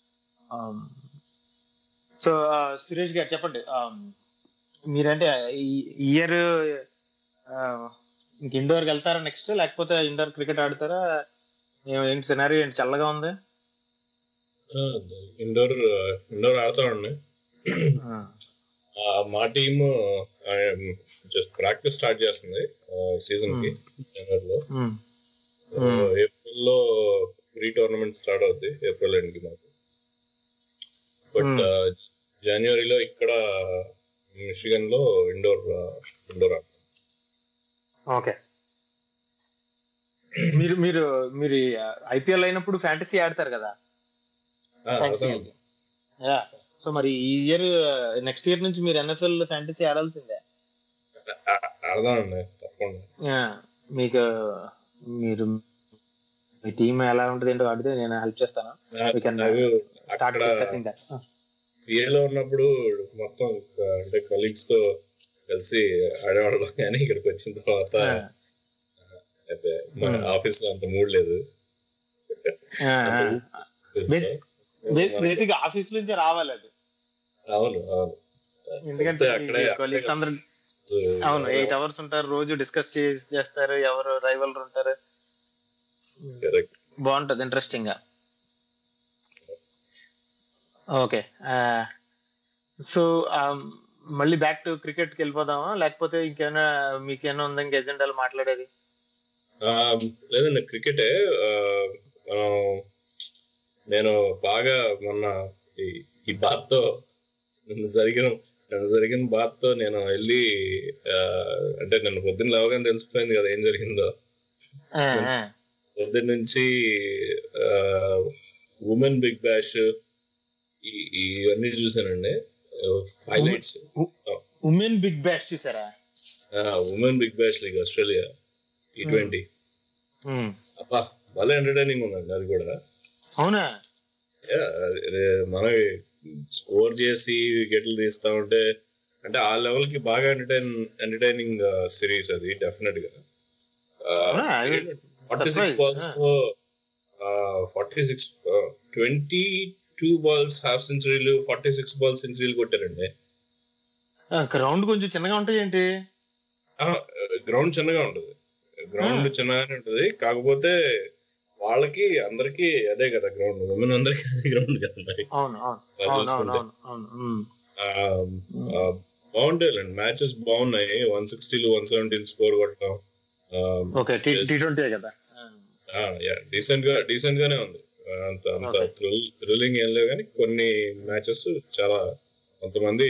so Suresh garu చెప్పండి Um, మీరంటే ఈ year ఇంక ఇండోర్కి వెళ్తారా నెక్స్ట్ లేకపోతే ఇండోర్ క్రికెట్ ఆడతారా ఏం- ఏంటి సినారీ ఏంటి చల్లగా ఉంది ఇండోర్ ఇండోర్ ఆడతామండి ఆ, మా టీమ్ జస్ట్ ప్రాక్టీస్ స్టార్ట్ చేస్తుంది సీజన్ కి జనవరి లో ఏప్రిల్ లో ప్రీ టోర్నమెంట్ స్టార్ట్ అవుద్ది ఏప్రిల్ ఎండ్ కి మాకు బట్ జనవరిలో ఇక్కడ మిషిగన్ లో ఇండోర్ ఇండోర్ ఆడతాం ఓకే మీరు మీరు మీరు ఐపీఎల్ అయినప్పుడు ఫ్యాంటసీ ఆడతారు కదా ఆ, ఆడతాం. యా సో మరి ఈ ఇయర్ నెక్స్ట్ ఇయర్ నుంచి మీరు ఎన్ఎఫ్ఎల్ ఫ్యాంటసీ ఆడాల్సిందే ఆ- ఆడదామండి తప్పకుండా యా, మీకు మీరు మీ టీం ఎలా ఉంటుంది ఏంటో అడిగితే నేను హెల్ప్ చేస్తాను We can, నాకు స్టార్ట్ అక్కడ డిస్కసింగ్ దట్ PA లో ఉన్నప్పుడు మొత్తం ఒక అంటే కొలీగ్స్ తో కలిసి ఆడేవాళ్ళం కానీ ఇక్కడికి వచ్చిన తర్వాత అయితే మన Hmm. ఆఫీస్ లో అంత మూడ్ లేదు బేసిక్ ఆఫీస్ నుంచి రావాలి అది అవును అవును ఎందుకంటే అక్కడే కొలీగ్స్ అందరు అవును ఎయిట్ అవర్స్ ఉంటారు రోజు డిస్కస్ చేస్తారు ఎవరు రైవల్ ఉంటారు కరెక్ట్ బాగుంటది ఇంట్రెస్టింగ్ గా ఓకే సో మళ్ళీ బ్యాక్ టు క్రికెట్ కి వెళ్ళిపోదామా లేకపోతే ఇంకేమైనా మీకేమైనా ఉందా ఇంకా ఎజెండాలు మాట్లాడేది లేదండి క్రికెటే మనం నేను బాగా మొన్న ఈ- ఈ బాత్ తో నిన్న జరిగిన నిన్న జరిగిన బాత్ తో నేను వెళ్ళి ఆ, అంటే నిన్న పొద్దున్న లేవగానే తెలిసిపోయింది కదా ఏం జరిగిందో ఆ, ఆ. పొద్దున్న నుంచి ఉమెన్ బిగ్ బ్యాష్ ఇవన్నీ చూసానండి హైలైట్స్ ఉమెన్ బిగ్ బ్యాష్ చూసారా women Big Bash League Australia T twenty um. అబ్బా భలే ఎంటర్టైనింగ్ ఉందండి అది కూడా అవునా Yeah, అదే మనం స్కోర్ చేసి వికెట్లు తీస్తా ఉంటే అంటే ఆ లెవెల్ కి బాగా ఎంటర్టైన్ ఎంటర్టైనింగ్ సిరీస్ అది డెఫినెట్ గా అవునా? I- forty six surprised. Balls తో forty six twenty two balls half సెంచరీలు ఫార్టీ సిక్స్ బాల్స్ సెంచరీలు కొట్టారండి గ్రౌండ్ కొంచెం చిన్నగా ఉంటాయి ఏంటి గ్రౌండ్ చిన్నగా ఉంటుంది గ్రౌండ్ చిన్నగానే ఉంటుంది కాకపోతే వాళ్ళకి అందరికి అదే కదా గ్రౌండ్ ఉమెన్ అందరికి అదే గ్రౌండ్ కదా మరి అవును అవును అది అవును అవును చూసుకుంటే. అవును అవును ఉమ్. బాగుంటాయి మ్యాచెస్ బాగున్నాయి వన్ సిక్స్టీలు వన్ సెవెంటీలు స్కోర్ కొట్టడం ఓకే టీ టీ ట్వంటీ కదా డీసెంట్ గా డీసెంట్ గానే ఉంది ఆ, అంత అంత Okay. థ్రిల్ థ్రిల్లింగ్ ఏం లేవు కానీ కొన్ని మ్యాచెస్ చాలా కొంతమంది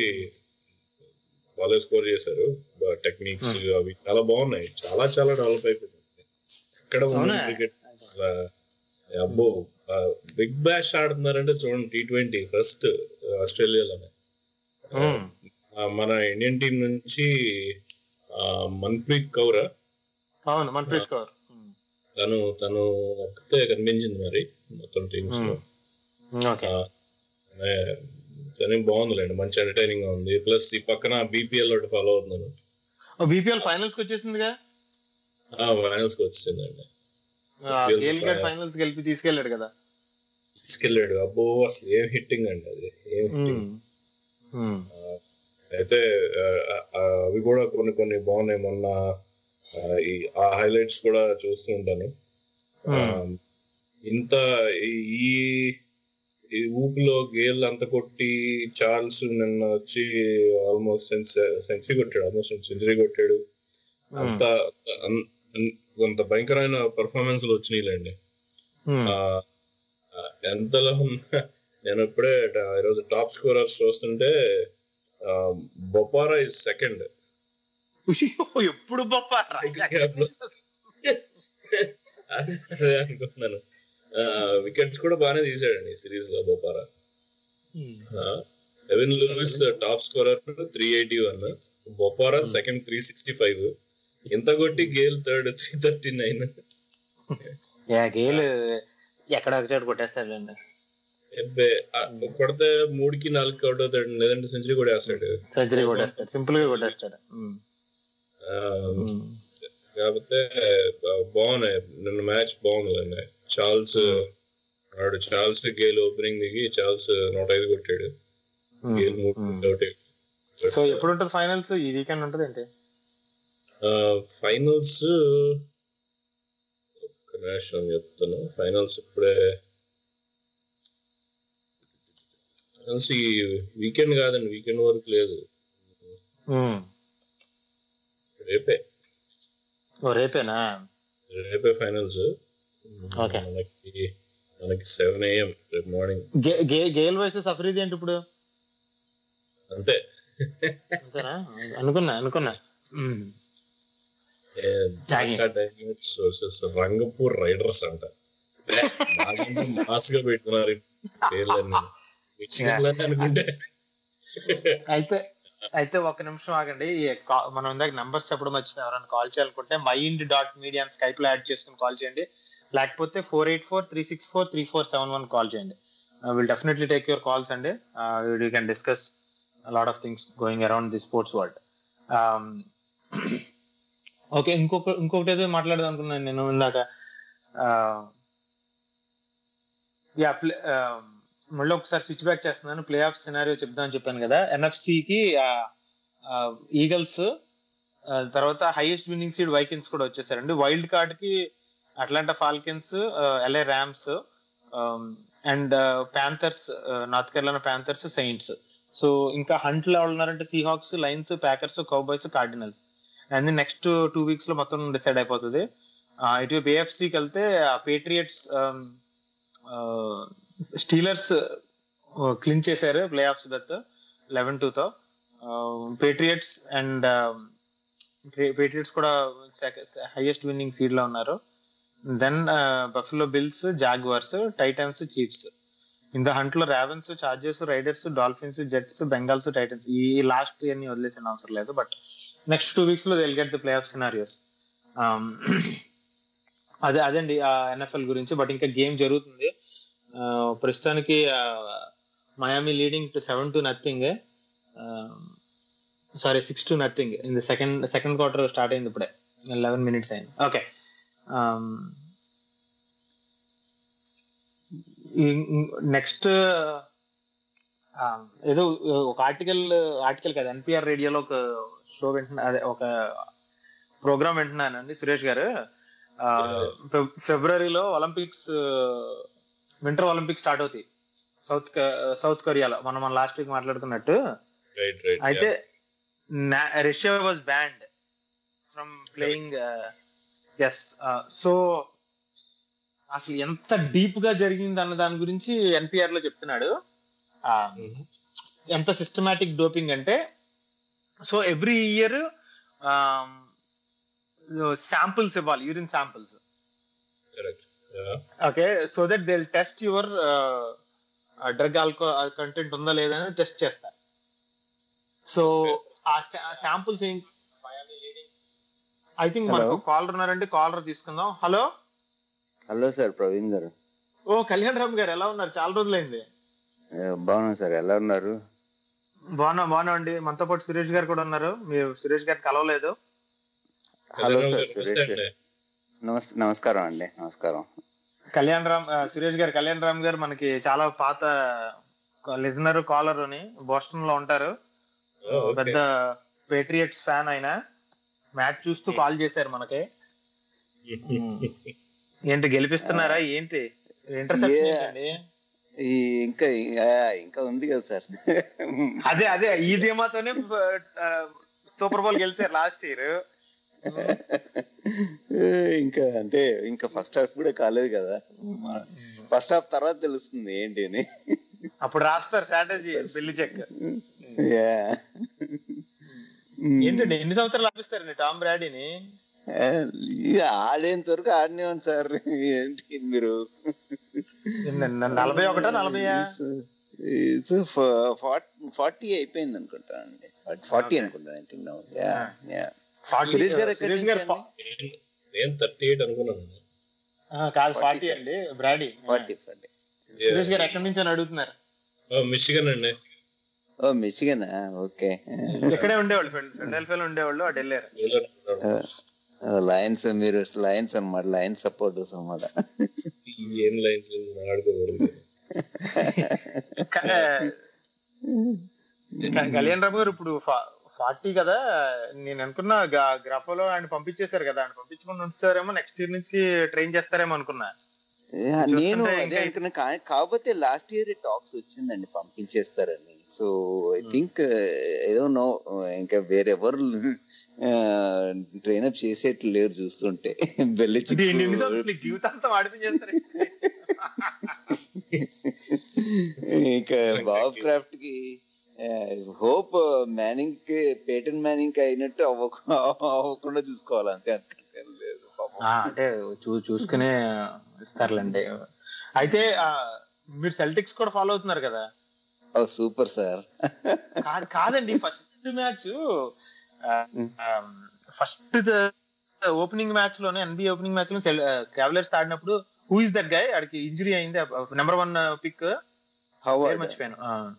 బాగా స్కోర్ చేశారు టెక్నిక్స్ అవి చాలా బాగున్నాయి చాలా చాలా డెవలప్ అయిపోయింది ఇక్కడ అవునా? క్రికెట్ అబ్బో బిగ్ బ్యాష్ ఆడుతున్నారంటే చూడండి టీ ట్వంటీ ఫస్ట్ ఆస్ట్రేలియాలోనే ఉమ్. ఆ, మన ఇండియన్ టీం నుంచి ఆ, మన్ప్రీత్ కౌర్ అవును మన్ప్రీత్ కౌర్ తను తను ఒక్కతే కనిపించింది మరి మొత్తం టీమ్స్ లో ఓకే ఆ, ఏ, కానీ బాగుందిలేండి మంచి ఎంటర్టైనింగ్ గా ఉంది ప్లస్ ఈ పక్కన బీపీఎల్ ఒకటి ఫాలో అవుతున్నాను బీపీఎల్ ఫైనల్స్ కి వచ్చేసిందిగా ఫైనల్స్ కి వచ్చిందండి గేల్ గడ్ ఫైనల్స్ గెలిపి తీసుకెళ్ళాడు కదా తీసుకెళ్ళాడు అబ్బో అసలు ఏం హిట్టింగ్ అండి అది ఏం హిట్టింగ్ ఉమ్. ఉమ్. అయితే ఆ, ఆ, అవి కూడా కొన్ని కొన్ని బాగున్నాయి మొన్న ఆ, ఈ ఆ హైలైట్స్ కూడా చూస్తూ ఉంటాను ఆ, ఇంత ఈ- ఈ ఈ ఊపిలో గేల్ అంత కొట్టి చార్ల్స్ నిన్న వచ్చి ఆల్మోస్ట్ సెంచరీ కొట్టాడు ఆల్మోస్ట్ సెంచరీ కొట్టాడు అంత అన్- అన్- కొంత భయంకరమైన పర్ఫార్మెన్స్ వచ్చినాయిలేండి ఉమ్. ఆ, ఆ, ఎంతలో ఉన్నా నేను ఇప్పుడే ట- ఈరోజు టాప్ స్కోరర్స్ చూస్తుంటే బొపారా ఇస్ సెకండ్ ఉయ్యో, ఎప్పుడు బొప్ప Gap లో. అదే అదే అనుకుంటున్నాను వికెట్స్ కూడా బాగానే తీసాడండి సిరీస్ లో Bopara Evin Lewis top scorer three eighty one Bopara second three sixty five ఇంత కొట్టి Gayle third three thirty nine yeah Gayle ఎక్కడ ఒక చోట కొట్టేస్తాడండి కొడితే మూడుకి నాలుగు అవుట్ అవుతాడు లేదంటే సెంచరీ కూడా వేస్తాడు సర్జరీ కొట్టేస్తాడు సింపుల్ గా కొట్టేస్తాడు ఉమ్. ఆ, కాకపోతే బా- బాగున్నాయి నిన్న మ్యాచ్ బాగుంది చార్ల్స్ ఆడు చార్ల్స్ గేల్ ఓపెనింగ్ దిగి చార్ల్స్ నూట ఐదు కొట్టాడు గేల్ మూడు అవుట్ సో ఎప్పుడు ఉంటుంది ఫైనల్స్ ఈ వీకెండ్ ఉంటుంది ఏంటి ఫైనల్స్ ఒక్క నిమిషం చెప్తాను ఫైనల్స్ ఇప్పుడే ఫైనల్స్ ఈ వీకెండ్ కాదండి వీకెండ్ వరకు లేదు రేపే ఓ రేపేనా రేపే ఫైనల్స్ Okay. మనకి మనకి సెవెన్ ఏఎం రేపు మార్నింగ్ గే- గే- గేల్ వర్సెస్ అఫ్రీది ఏంటి ఇప్పుడు అంతే అంతేనా అనుకున్నా అనుకున్నా um. Dhaka Diamonds versus Rangpur Riders అంట మాస్ గా పెట్టుకున్నారు ఈ పేర్లన్నీ విషయాలన్నీ అనుకుంటే అయితే అయితే ఒక నిమిషం ఆగండి ఈ కా- మనం ఇందాక నెంబర్స్ చెప్పడం మర్చిపోయి ఎవరైనా కాల్ చేయాలనుకుంటే మైండ్ డాట్ మీడియా స్కైప్ లో యాడ్ చేసుకుని కాల్ చేయండి లేకపోతే four eight four three six four three four seven one call చేయండి will definitely take your calls అండి you can discuss lot of things going around the sports world okay ఇంకొక ఇంకొకటి ఏదో మాట్లాడదాం అనుకున్నాను నేను ఇందాక యా మళ్ళీ ఒకసారి స్విచ్ బ్యాక్ చేస్తున్నాను ప్లే ఆఫ్ సినారియో చెప్దామని చెప్పాను కదా ఎన్ఎఫ్సి కి ఈగల్స్ తర్వాత హైయెస్ట్ విన్నింగ్ సీడ్ వైకిన్స్ కూడా వచ్చేసారండి వైల్డ్ కార్డ్ కి Atlanta Falcons LA Rams and Panthers North Carolina Panthers Saints so ఇంకా హంట్ లో ఎవరు ఉన్నారంటే Seahawks Lions Packers Cowboys Cardinals and next two weeks లో మొత్తం డిసైడ్ అయిపోతుంది ఇటు ఏఎఫ్సికి వెళ్తే పేట్రియట్స్ స్టీలర్స్ క్లిన్ చేశారు playoffs with eleven two తో పేట్రియట్స్ అండ్ పేట్రియట్స్ కూడా హైయెస్ట్ విన్నింగ్ సీడ్ లో ఉన్నారు then Buffalo Bills Jaguars Titans Chiefs in the hunt లో ravens charges Raiders Dolphins Jets Bengals Titans ఈ లాస్ట్ ఇయర్ ని వదిలేసిన అవసరం లేదు బట్ నెక్స్ట్ టూ వీక్స్ లో they'll get the playoff scenarios అదే అదండి ఎన్ఎఫ్ఎల్ గురించి బట్ ఇంకా గేమ్ జరుగుతుంది ఆ, ప్రస్తుతానికి Miami leading to seven to nothing sorry six to nothing in the second second quarter start అయింది ఇప్పుడే లెవెన్ మినిట్స్ అయింది ఓకే నెక్స్ట్ ఏదో ఒక ఆర్టికల్ ఆర్టికల్ కదా ఎన్పిఆర్ రేడియోలో ఒక షో వింటున్నా అదే ఒక ప్రోగ్రామ్ వింటున్నానండి సురేష్ గారు ఆ, ఫెబ్- ఫిబ్రవరిలో ఒలింపిక్స్ వింటర్ ఒలింపిక్స్ స్టార్ట్ అవుతాయి సౌత్ సౌత్ కొరియాలో మనం మన లాస్ట్ వీక్ మాట్లాడుకున్నట్టు రైట్ రైట్ అయితే Russia was banned from playing yes so అసలు ఎంత డీప్ గా జరిగింది అన్న దాని గురించి ఎన్పిఆర్ లో చెప్తున్నాడు ఆ, ఎంత సిస్టమాటిక్ డోపింగ్ అంటే సో ఎవ్రీ ఇయర్ శాంపుల్స్ ఇవ్వాలి urine samples correct okay so that they test your drug alcohol content ఉందా లేదా అని టెస్ట్ చేస్తారు సో ఆ శాంపుల్స్ ఏం ఐ థింక్ మనకు కాలర్ ఉన్నారంటే కాలర్ తీసుకుందాం hello hello sir Praveen garu ఓ కళ్యాణ్ రామ్ గారు ఎలా ఉన్నారు చాలా రోజులైంది ఏ, బాగున్నాను సార్ ఎలా ఉన్నారు బాగున్నా బాగున్నా అండి మనతో పాటు సురేష్ గారు కూడా ఉన్నారు మీరు సురేష్ గారు కలవలేదు హలో కళ్యాణ్ సార్ గారు, సురేష్ నమస్తే గారు నమస్ నమస్కారం అండి నమస్కారం కళ్యాణ్ రామ్ ఆ, సురేష్ గారు కళ్యాణ్ రామ్ గారు మనకి చాలా పాత లిజనర్ కాలర్ అని బోస్టన్ లో ఉంటారు Oh, okay. పెద్ద పేట్రియట్స్ ఫ్యాన్ ఆయన మ్యాచ్ చూస్తూ కాల్ చేశారు మనకి ఏంటి గెలిపిస్తున్నారా ఏంటి ఇంటర్సెప్షన్ Yeah. ఏంటండి ఈ ఇంకా ఆ, ఇంకా ఉంది కదా సార్ అదే అదే ఈ ధీమాతోనే సూపర్ బౌల్ గెలిచారు లాస్ట్ ఇయర్ ఏ, ఇంకా అంటే ఇంకా ఫస్ట్ హాఫ్ కూడా కాలేదు కదా ఫస్ట్ హాఫ్ తర్వాత తెలుస్తుంది ఏంటి అని అప్పుడు రాస్తారు స్ట్రాటజీ బిల్లి చెక్ యా ఏంటండి ఎన్ని సంవత్సరాలు ఆపిస్తారండి టామ్ బ్రాడీని ఆ, ఇక ఆడేంత వరకు ఆడినేవాడు సార్ ఏంటి మీరు నలభై ఒకటా నలభైయా ఫార్టీ అయిపోయింది అనుకుంటా అండి ఫార్టీ అనుకుంటాను ఐ థింక్ Forty- సురేష్ గారు ఎక్కడి సురేష్ గారు నుంచి ఫా- నేను థర్టీ ఎయిట్ అనుకున్నాను ఆ, కాదు ఫార్టీ అండి బ్రాడీ ఫార్టీ ఫార్టీ సురేష్ గారు ఎక్కడి నుంచి అని అడుగుతున్నారు మిషిగన్ అండి ఓ మిచిగన్ ఓకే ఇక్కడే ఉండేవాళ్ళు ఫిలడెల్ఫియాలో ఉండేవాళ్ళు అటు వెళ్ళారు లయన్స్ మీరు లయన్స్ అన్నమాట లయన్స్ సపోర్టర్స్ అన్నమాట ఏం లైన్స్ ఆడుకోకూడదు క- క- కళ్యాణ్ రామ్ గారు ఇప్పుడు ఫార్టీ కదా నేను అనుకున్నా గ- గ్రాఫోలో ఆయన పంపించేశారు కదా ఆయన పంపించుకుని ఉంచారేమో నెక్స్ట్ ఇయర్ నుంచి ట్రైన్ చేస్తారేమో అనుకున్నా యా, నేను చూస్తుంటే అదే ఇంకా- అనుకున్నా కా- కాకపోతే లాస్ట్ ఇయర్ టాక్స్ వచ్చిందండి పంపించేస్తారని సో ఐ థింక్ ఏదో నో ఇంకా వేరెవరు ట్రైనప్ చేసేట్లు లేరు చూస్తుంటే బెల్లి ఇది ఎన్ని ఎన్ని సంవత్సరాలు నీకు జీవితాంతం ఆడితే చేస్తారు ఇంకా బాబ్ క్రాఫ్ట్ కి హోప్ మ్యానింగ్ కి పేటెంట్ మ్యానింగ్ కి అయినట్టు అవ్వకు అవ్వకుండా చూసుకోవాలి అంతే అంతే లేదు పాపం. ఆ, అంటే చూ చూసుకునే ఇస్తారులేండి అయితే ఆ, మీరు సెల్టిక్స్ కూడా ఫాలో అవుతున్నారు కదా ఓ సూపర్ సార్ కాదు కాదండి first match first opening match లోనే ఎన్బి ఓపెనింగ్ మ్యాచ్ లో క్యావలర్స్ ఆడినప్పుడు హూ ఇస్ దట్ గై ఆడికి ఇంజురీ అయింది నెంబర్ వన్ పిక్ హవార్డ్ మర్చిపోయాను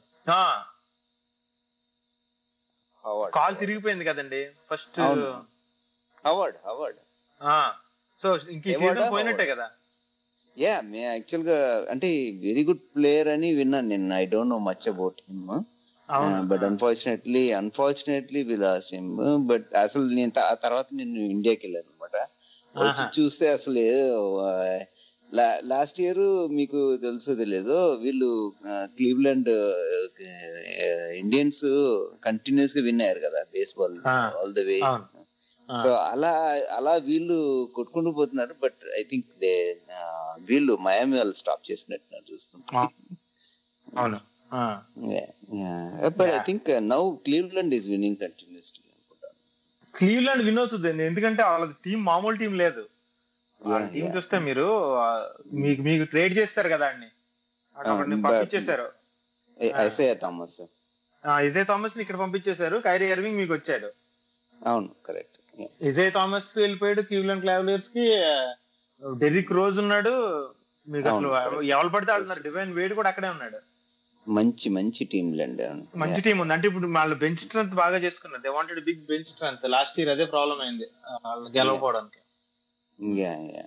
హవార్డ్ కాల్ తిరిగిపోయింది కదండి ఫస్ట్ అవును. హవార్డ్ హవార్డ్ సో ఇంక ఈ ఏవాడా? సీజన్ పోయినట్టే కదా యా మే యాక్చువల్ గా అంటే వెరీ గుడ్ ప్లేయర్ అని విన్నాను నేను I don't know much about him అవును. But unfortunately unfortunately we lost him but అసలు నేను త- ఆ తర్వాత నేను ఇండియాకి వెళ్ళాను అనమాట వచ్చి ఆహా. చూస్తే అసలు లాస్ట్ ఇయర్ మీకు తెలుసో తెలియదు వీళ్ళు క్లీవ్లాండ్ ఇండియన్స్ కంటిన్యూస్ గా విన్ అయ్యారు కదా బేస్బాల్ ఆ. ఆల్ ద వే అవును ఆ. సో అలా అలా వీళ్ళు కొట్టుకుంటూ పోతున్నారు బట్ ఐ థింక్ దే వీళ్ళు మయామి వాళ్ళు స్టాప్ చేసినట్టున్నారు చూస్తుంటే ఆ. అవును ఆ. But I Yeah. Think now Cleveland is winning continuously అనుకుంటాను క్లీవ్లాండ్ విన్ అవుతుంది ఎందుకంటే వాళ్ళ టీం మామూలు టీం లేదు వాళ్ళ Yeah, టీం yeah. చూస్తే మీరు ఆ, మీకు మీకు ట్రేడ్ చేస్తారు కదా అండి అక్కడ ఒకడిని Ah, but- పంపించేశారు ఐసయ్య థామస్ ఇజయ్ థామస్ ని ఇక్కడ పంపించేశారు కైరీ ఎర్వింగ్ మీకు వచ్చాడు అవును కరెక్ట్ ఇజయ్ థామస్ వెళ్ళిపోయాడు క్లీవ్లాండ్ క్లావలియర్స్ కి డెరిక్ రోజ్ ఉన్నాడు మీకు అసలు అవును, correct. ఎవరు పడితే ఆడుతున్నారు డివైన్ వేడ్ కూడా అక్కడే ఉన్నాడు మంచి మంచి టీం లేండి అవును మంచి టీం ఉంది అంటే ఇప్పుడు వాళ్ళు బెంచ్ స్ట్రెంత్ బాగా చేసుకున్నారు they wanted big bench strength last year అదే ప్రాబ్లం అయింది ఆ, వాళ్ళు గెలవకపోవడానికి yeah yeah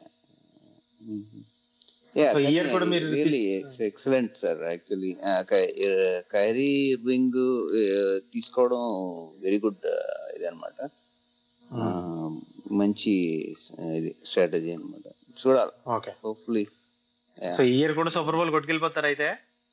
yeah So, year కూడా మీరు really it's excellent sir actually Kyrie ring తీసుకోవడం వెరీ గుడ్ ఇది అనమాట మంచి uh, ఇది స్ట్రాటజీ అన్నమాట చూడాలి ఓకే హోప్ఫుల్లీ సో ఈ ఇయర్ కూడా సూపర్ బౌల్ కొట్టుకెళ్ళిపోతారు అయితే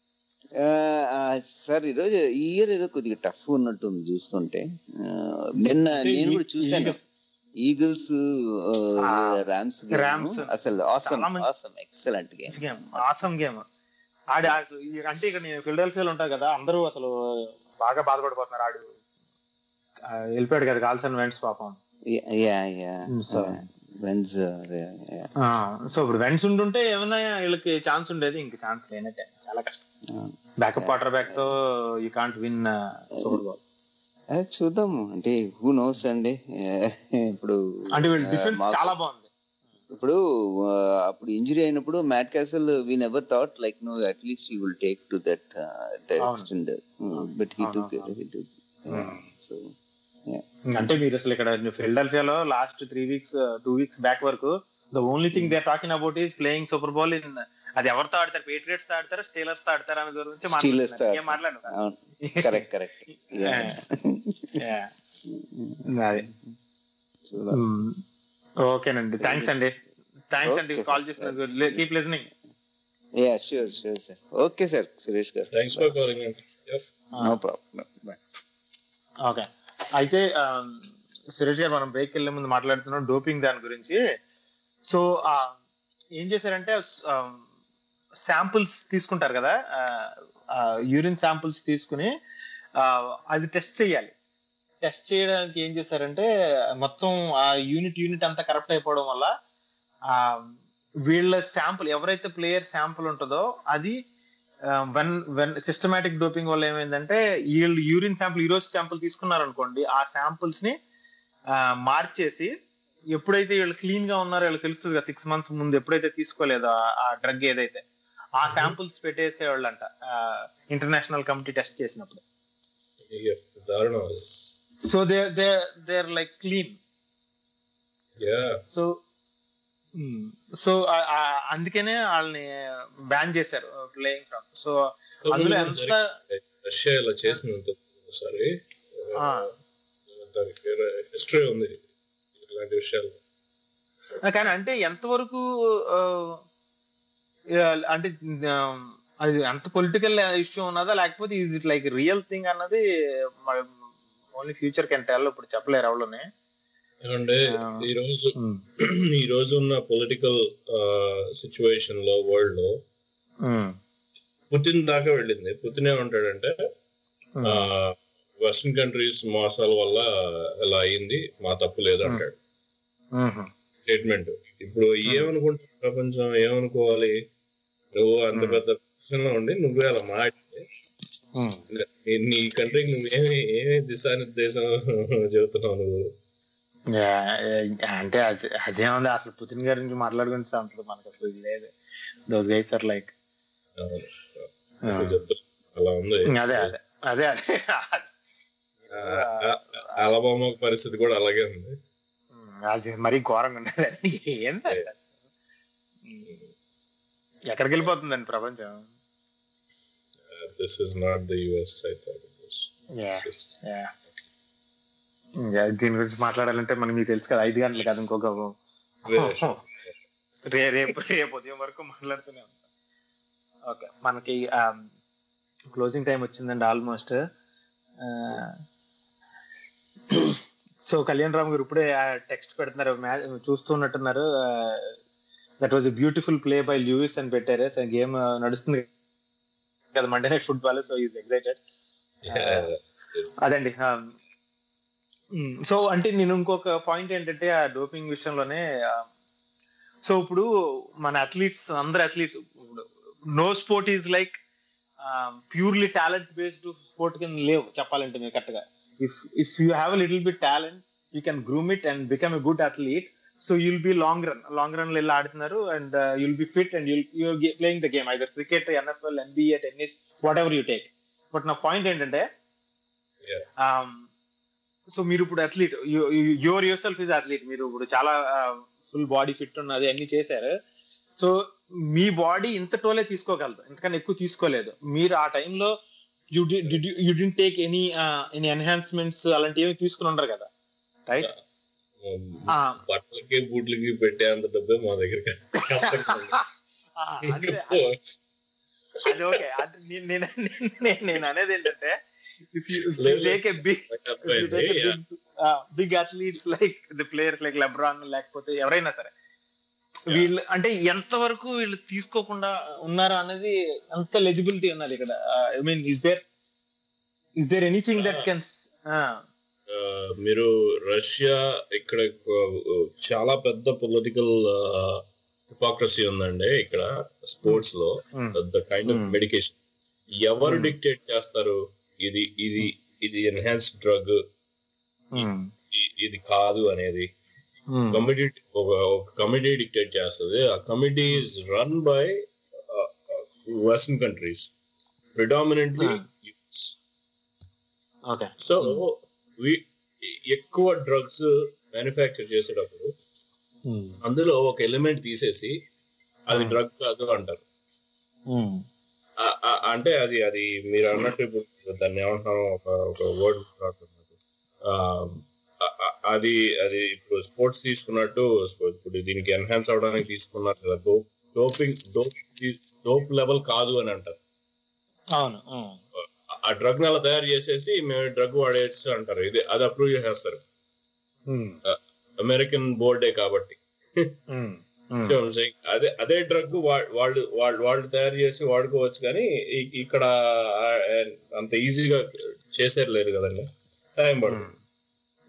సార్ ఈరోజు ఈ ఇయర్ ఏదో కొద్దిగా టఫ్ ఉన్నట్టు ఉంది చూస్తుంటే Uh, నిన్న అంటే నేను ఈ- కూడా చూశాను Eagles- ఈగిల్స్ ఆ, రామ్స్ Rams. అసలు ఆసమ్ చాలా మంచి- awesome excellent game game awesome game ఆడి అసలు ఈ- అంటే ఇక్కడ నేను ఫిల్డెల్ఫియాలో ఉంటా కదా అందరూ అసలు బాగా బాధపడిపోతున్నారు ఆడు ఆ, వెళ్ళిపోయాడు కదా కాల్సన్ వెంట్స్ పాపం yeah yeah Mm, so- Wentz so ఇప్పుడు వెంట్స్ ఉంటుంటే ఏమైనా వీళ్ళకి ఛాన్స్ ఉండేది ఇంక ఛాన్స్ లేనట్టే చాలా కష్టం బ్యాకప్ క్వార్టర్ బ్యాక్ తో you can't win Super Bowl చూద్దాం అంటే హూ నోస్ అండి ఇప్పుడు అంటే వీళ్ళ uh, డిఫెన్స్ మాకు- చాలా బాగుంది ఇప్పుడు uh, అప్పుడు ఇంజరీ అయినప్పుడు Matt Cassel we never thought like no at least you will take to that that అవును. ఎక్స్టెండ్ బట్ హీ అవును, టుక్ అవును. హీ టుక్ సో అంటే మీరు అసలు ఇక్కడ ఫిల్డెల్ఫియాలో last three weeks two weeks back వరకు the only thing they talking about is playing Super Bowl in అది ఎవరితో ఆడతారు పేట్రియట్స్ తో ఆడతారా స్టీలర్స్ తో ఆడతారా అనే గురించి స్టీలర్స్ మాట్లాడుతున్నారు. ఏం మాట్లాడు అవును కరెక్ట్ కరెక్ట్ అది ఓకేనండి థ్యాంక్స్ అండి థ్యాంక్స్ అండి Okay, కాల్ sir. చేసినందుకు keep listening yeah sure sure sir okay sir Suresh గారు థ్యాంక్స్ ఫర్ కాలింగ్ అండి నో ప్రాబ్లం బాయ్ ఓకే అయితే ఆ, సురేష్ గారు మనం బ్రేక్ వెళ్ళే ముందు మాట్లాడుతున్నాం డోపింగ్ దాని గురించి సో ఆ, ఏం చేశారంటే శాంపుల్స్ తీసుకుంటారు కదా యూరిన్ శాంపుల్స్ తీసుకుని ఆ, అది టెస్ట్ చేయాలి టెస్ట్ చేయడానికి ఏం చేశారంటే మొత్తం ఆ యూనిట్ యూనిట్ అంతా కరప్ట్ అయిపోవడం వల్ల ఆ వీళ్ళ శాంపుల్ ఎవరైతే ప్లేయర్ శాంపుల్ ఉంటుందో అది వన్ వన్ సిస్టమాటిక్ డోపింగ్ వల్ల ఏమైందంటే వీళ్ళు యూరిన్ శాంపుల్ ఈ రోజు శాంపుల్ తీసుకున్నారు అనుకోండి ఆ శాంపుల్స్ ని ఆ, మార్చేసి ఎప్పుడైతే వీళ్ళు క్లీన్ గా ఉన్నారో వీళ్ళకి తెలుస్తుంది కదా సిక్స్ మంత్స్ ముందు ఎప్పుడైతే తీసుకోలేదో ఆ- ఆ డ్రగ్ ఏదైతే ఆ శాంపుల్స్ పెట్టేసేవాళ్ళంట ఇంటర్నేషనల్ కమిటీ టెస్ట్ చేసినప్పుడు ఇక దారుణం so they they they're like clean yeah so so అందుకనే వాళ్ళని బ్యాన్ చేశారు ప్లేయింగ్ ఫ్రమ్ సో అందులో ఎంత రష్యా ఇలా చేసినంత ఒకసారి ఆ, దానికి హిస్టరీ ఉంది ఇలాంటి విషయాలు కానీ అంటే ఎంతవరకు ఆ, అంటే ఆ, అది ఎంత పొలిటికల్ ఇష్యూ ఉన్నదా లేకపోతే is it like real thing అన్నది ఓన్లీ ఫ్యూచర్ కెన్ టెల్ ఇప్పుడు చెప్పలేరు ఎవరిని ఎందుకంటే ఈ రోజు ఈ రోజు ఉన్న పొలిటికల్ సిచ్యువేషన్ లో వరల్డ్ లో పుతిన్ దాకా వెళ్ళింది పుతిన్ ఏమంటాడంటే వెస్టర్న్ కంట్రీస్ మోసాల వల్ల ఇలా అయింది మా తప్పు లేదు అంటాడు స్టేట్మెంట్ ఇప్పుడు ఏమనుకుంటుంది ప్రపంచం ఏమనుకోవాలి నువ్వు అంత పెద్ద పొజిషన్ లో ఉండి నువ్వే అలా మాట్లాడి నీ- నీ కంట్రీకి నువ్వేమి ఏమి దిశానిర్దేశం చెబుతున్నావు నువ్వు అంటే అది అదేముంది అసలు పుతిన్ గారి నుంచి మాట్లాడుకుంటే అంత మనకు అసలు ఇది లేదు దోస్ గైస్ ఆర్ లైక్ అసలు చెప్తున్నా అలా ఉంది అదే అదే అదే అదే అలబామా పరిస్థితి కూడా అలాగే ఉంది అది మరీ ఘోరంగా ఉండదు ఏంటి ఎక్కడికి వెళ్ళిపోతుందండి ప్రపంచం this is not the US I thought Yeah, yeah. ఇంకా దీని గురించి మాట్లాడాలంటే మనకి మీకు తెలుసు కదా ఐదు గంటలు కదా ఇంకొక రే రేపు రేపు ఉదయం వరకు మాట్లాడుతూనే ఉంటాం ఓకే మనకి క్లోజింగ్ టైం వచ్చిందండి ఆల్మోస్ట్ సో కళ్యాణ్ రామ్ గారు ఇప్పుడే టెక్స్ట్ పెడుతున్నారు మ్యా- చూస్తున్నట్టున్నారు that was beautiful play by Lewis అని పెట్టారు సో గేమ్ నడుస్తుంది కదా Monday night football so is excited అదండి సో అంటే నేను ఇంకొక పాయింట్ ఏంటంటే ఆ డోపింగ్ విషయంలోనే సో ఇప్పుడు మన అథ్లీట్స్ అందరు athletes no sport is like purely talent based sport కింద లేవు చెప్పాలంటే మీరు కరెక్ట్ గా if if you have little bit talent you can groom it and become a good athlete so you'll be long run long run వెళ్ళి ఆడుతున్నారు and you'll be fit and you'll you're playing the game either cricket NFL NBA tennis whatever you take but నా point ఏంటంటే so మీరు ఇప్పుడు athlete your yourself is athlete మీరు ఇప్పుడు చాలా full body fit ఉన్నది అన్ని చేశారు సో మీ బాడీ ఇంత టోలే తీసుకోగలదు ఇంతకన్నా ఎక్కువ తీసుకోలేదు మీరు ఆ టైంలో you you didn't take any any enhancements అలాంటివి ఏమి తీసుకుని ఉండరు కదా రైట్ బట్టలకి బూట్లకి పెట్టే అంత డబ్బే మా దగ్గర కష్టంగా ఉంది. అది ఓకే నేను నేను- నేను అనేది ఏంటంటే ఇఫ్ యూ లేదు, టేక్ ఎ బిగ్ అర్థమైంది. Yeah. Big athletes like the players like LeBron లేకపోతే ఎవరైనా సరే వీళ్ళు అంటే ఎంత వరకు వీళ్ళు తీసుకోకుండా ఉన్నారా అనేది ఎంత లెజిబిలిటీ ఉన్నది ఇక్కడ I mean is there is there anything that can ఆ, మీరు రష్యా ఇక్కడ ఒక- చాలా పెద్ద పొలిటికల్ హిపాక్రసీ ఉందండి ఇక్కడ స్పోర్ట్స్ లో ద కైండ్ ఆఫ్ మెడికేషన్ ఎవరు డిక్టేట్ చేస్తారు ఇది ఇది ఇది ఎన్హాన్స్ డ్రగ్ ఇది కాదు అనేది కమిటీ ఒక కమిటీ డిక్టేట్ చేస్తుంది ఆ committee is run by western countries predominantly okay so ఎక్కువ డ్రగ్స్ మ్యానుఫ్యాక్చర్ చేసేటప్పుడు అందులో ఒక ఎలిమెంట్ తీసేసి అది డ్రగ్ కాదు అంటారు ఆ- ఆ- అంటే అది అది మీరు అన్నట్టు ఇప్పుడు దాన్ని ఏమంటాం ఒక ఒక వర్డ్ అది అది ఇప్పుడు స్పోర్ట్స్ తీసుకున్నట్టు స్పో- ఇప్పుడు దీనికి ఎన్హాన్స్ అవడానికి తీసుకున్నారు కదా dope doping dope dope level కాదు అని అంటారు అవును ఆ డ్రగ్ ని అలా తయారు చేసేసి మేము డ్రగ్ వాడేయచ్చు అంటారు ఇది అది అప్రూవ్ చేసేస్తారు అమెరికన్ బోర్డే కాబట్టి So I'm saying, అదే అదే డ్రగ్ వాళ్ళు వాళ్ళు వాళ్ళు తయారు చేసి వాడుకోవచ్చు కానీ ఇ- ఇక్కడ ఆ, అంత ఈజీగా చేసేది లేదు కదండి టైం పడుతుంది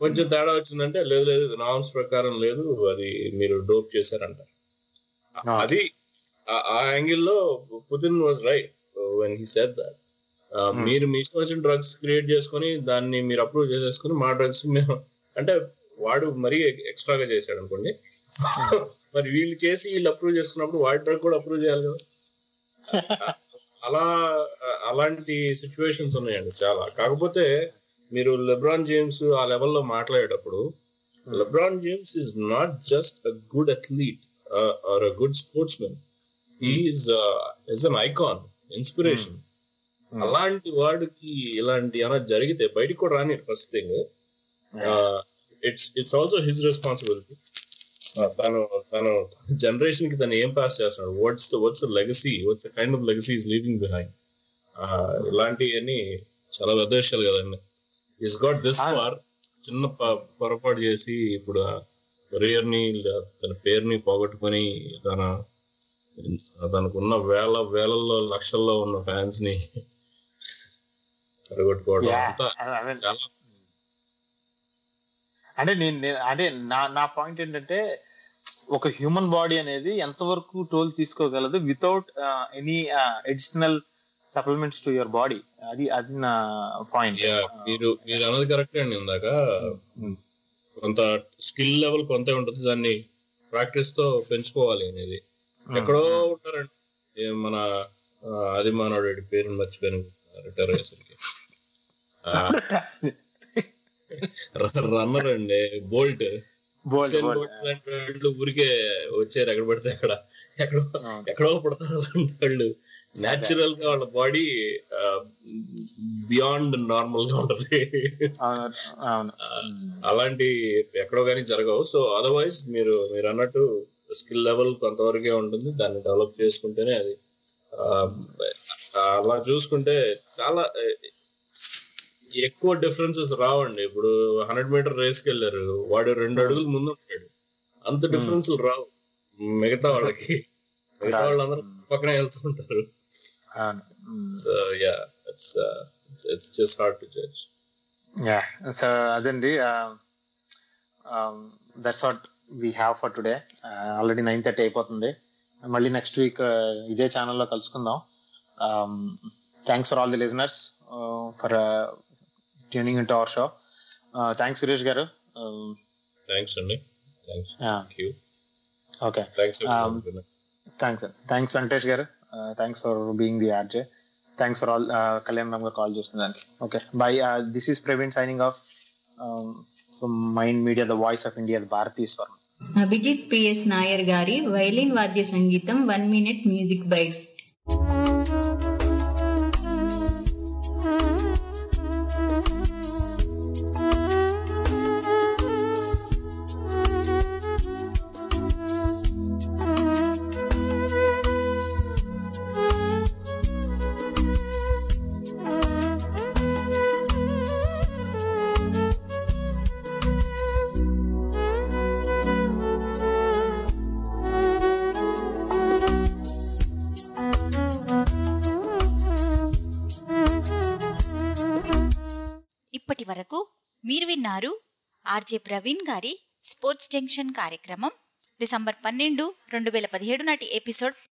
కొంచెం తేడా వచ్చిందంటే లేదు లేదు నామ్స్ ప్రకారం లేదు అది మీరు డోప్ చేశారంట అది ఆ- ఆ యాంగిల్ లో Putin was right when he said that మీరు మీ ఇష్టం వచ్చిన డ్రగ్స్ క్రియేట్ చేసుకొని దాన్ని మీరు అప్రూవ్ చేసేసుకుని మా డ్రగ్స్ మేము అంటే వాడు మరీ ఎక్స్ట్రాగా చేశాడు అనుకోండి మరి వీళ్ళు చేసి వీళ్ళు అప్రూవ్ చేసుకున్నప్పుడు వాడి డ్రగ్ కూడా అప్రూవ్ చేయాలి కదా అలా అలాంటి సిచ్యువేషన్స్ ఉన్నాయండి చాలా కాకపోతే మీరు లెబ్రాన్ జేమ్స్ ఆ లెవెల్లో మాట్లాడేటప్పుడు LeBron James is not just a good athlete or a good sportsmen is is an icon inspiration అలాంటి వాడికి ఇలాంటి ఏమైనా జరిగితే బయటికి కూడా రాని first thing it's it's also his responsibility తను తను జనరేషన్ కి తను ఏం పాస్ చేస్తున్నాడు what's what's legacy what's kind of legacy is leaving behind ఇలాంటివన్నీ చాలా పెద్ద విషయాలు కదండి ఈస్ గాట్ దిస్ ఫార్ చిన్న ప- పొరపాటు చేసి ఇప్పుడు కెరియర్ ని లే- తన పేరుని పోగొట్టుకొని తన తనకున్న వేల వేలల్లో లక్షల్లో ఉన్న ఫ్యాన్స్ ని పడగొట్టుకోవడం Yeah, అంతా I mean, చాలా అంటే నేను నేను- అంటే నా నా పాయింట్ ఏంటంటే ఒక హ్యూమన్ బాడీ అనేది ఎంతవరకు టోల్ తీసుకోగలదు without any additional supplements to your body అది అది నా పాయింట్ Yeah, మీరు మీరు అన్నది కరెక్ట్ అండి ఇందాక కొంత స్కిల్ లెవెల్ కొంత ఉంటుంది దాన్ని ప్రాక్టీస్ తో పెంచుకోవాలి అనేది ఎక్కడో ఉంటారండి ఏ మన ఆ, అది మనోడి పేరు మర్చిపోయాను రిటైర్ అయ్యేసరికి రన్నర్ అండి Bolt Bolt, Usain Bolt. Bolt లాంటి వాళ్ళు ఊరికే వచ్చారు ఎక్కడ పడితే అక్కడ ఎక్కడో ఎక్కడో పడతారు అలాంటి వాళ్ళు న్యాచురల్ గా వాళ్ళ బాడీ బియాండ్ నార్మల్ గా ఉంటది అవును అలాంటి ఎక్కడో కానీ జరగవు సో అదర్వైజ్ మీరు మీరు అన్నట్టు స్కిల్ లెవెల్ కొంతవరకే ఉంటుంది దాన్ని డెవలప్ చేసుకుంటేనే అది ఆ, అలా చూసుకుంటే చాలా ఆ, ఎక్కువ డిఫరెన్సెస్ రావండి ఇప్పుడు హండ్రెడ్ మీటర్ రేస్కి వెళ్ళారు వాడు రెండు అడుగులు ముందు ఉంటాడు అంత డిఫరెన్స్ రావు మిగతా వాళ్ళకి మిగతా వాళ్ళందరూ పక్కనే వెళ్తూ ఉంటారు so yeah it's it's just hard to judge yeah so అదండి that's what we have for today already nine thirty అయిపోతుంది మళ్ళీ నెక్స్ట్ వీక్ ఇదే ఛానల్లో కలుసుకుందాం thanks for all the listeners for tuning in to our show thanks Suresh గారు thanks అండి thanks Yeah. Thank you okay thanks thanks thanks Venkatesh గారు thanks for being the RJ thanks for all Kalyan ma'am గారు call చేస్తున్నందుకు okay bye this is Praveen signing off mind media the voice of India Bharati Swaram Abhijit PS Nair గారి violin వాద్య సంగీతం one minute music byte ఇప్పటి వరకు మీరు విన్నారు ఆర్జే ప్రవీణ్ గారి స్పోర్ట్స్ జంక్షన్ కార్యక్రమం డిసెంబర్ పన్నెండు రెండు వేల పదిహేడు నాటి ఎపిసోడ్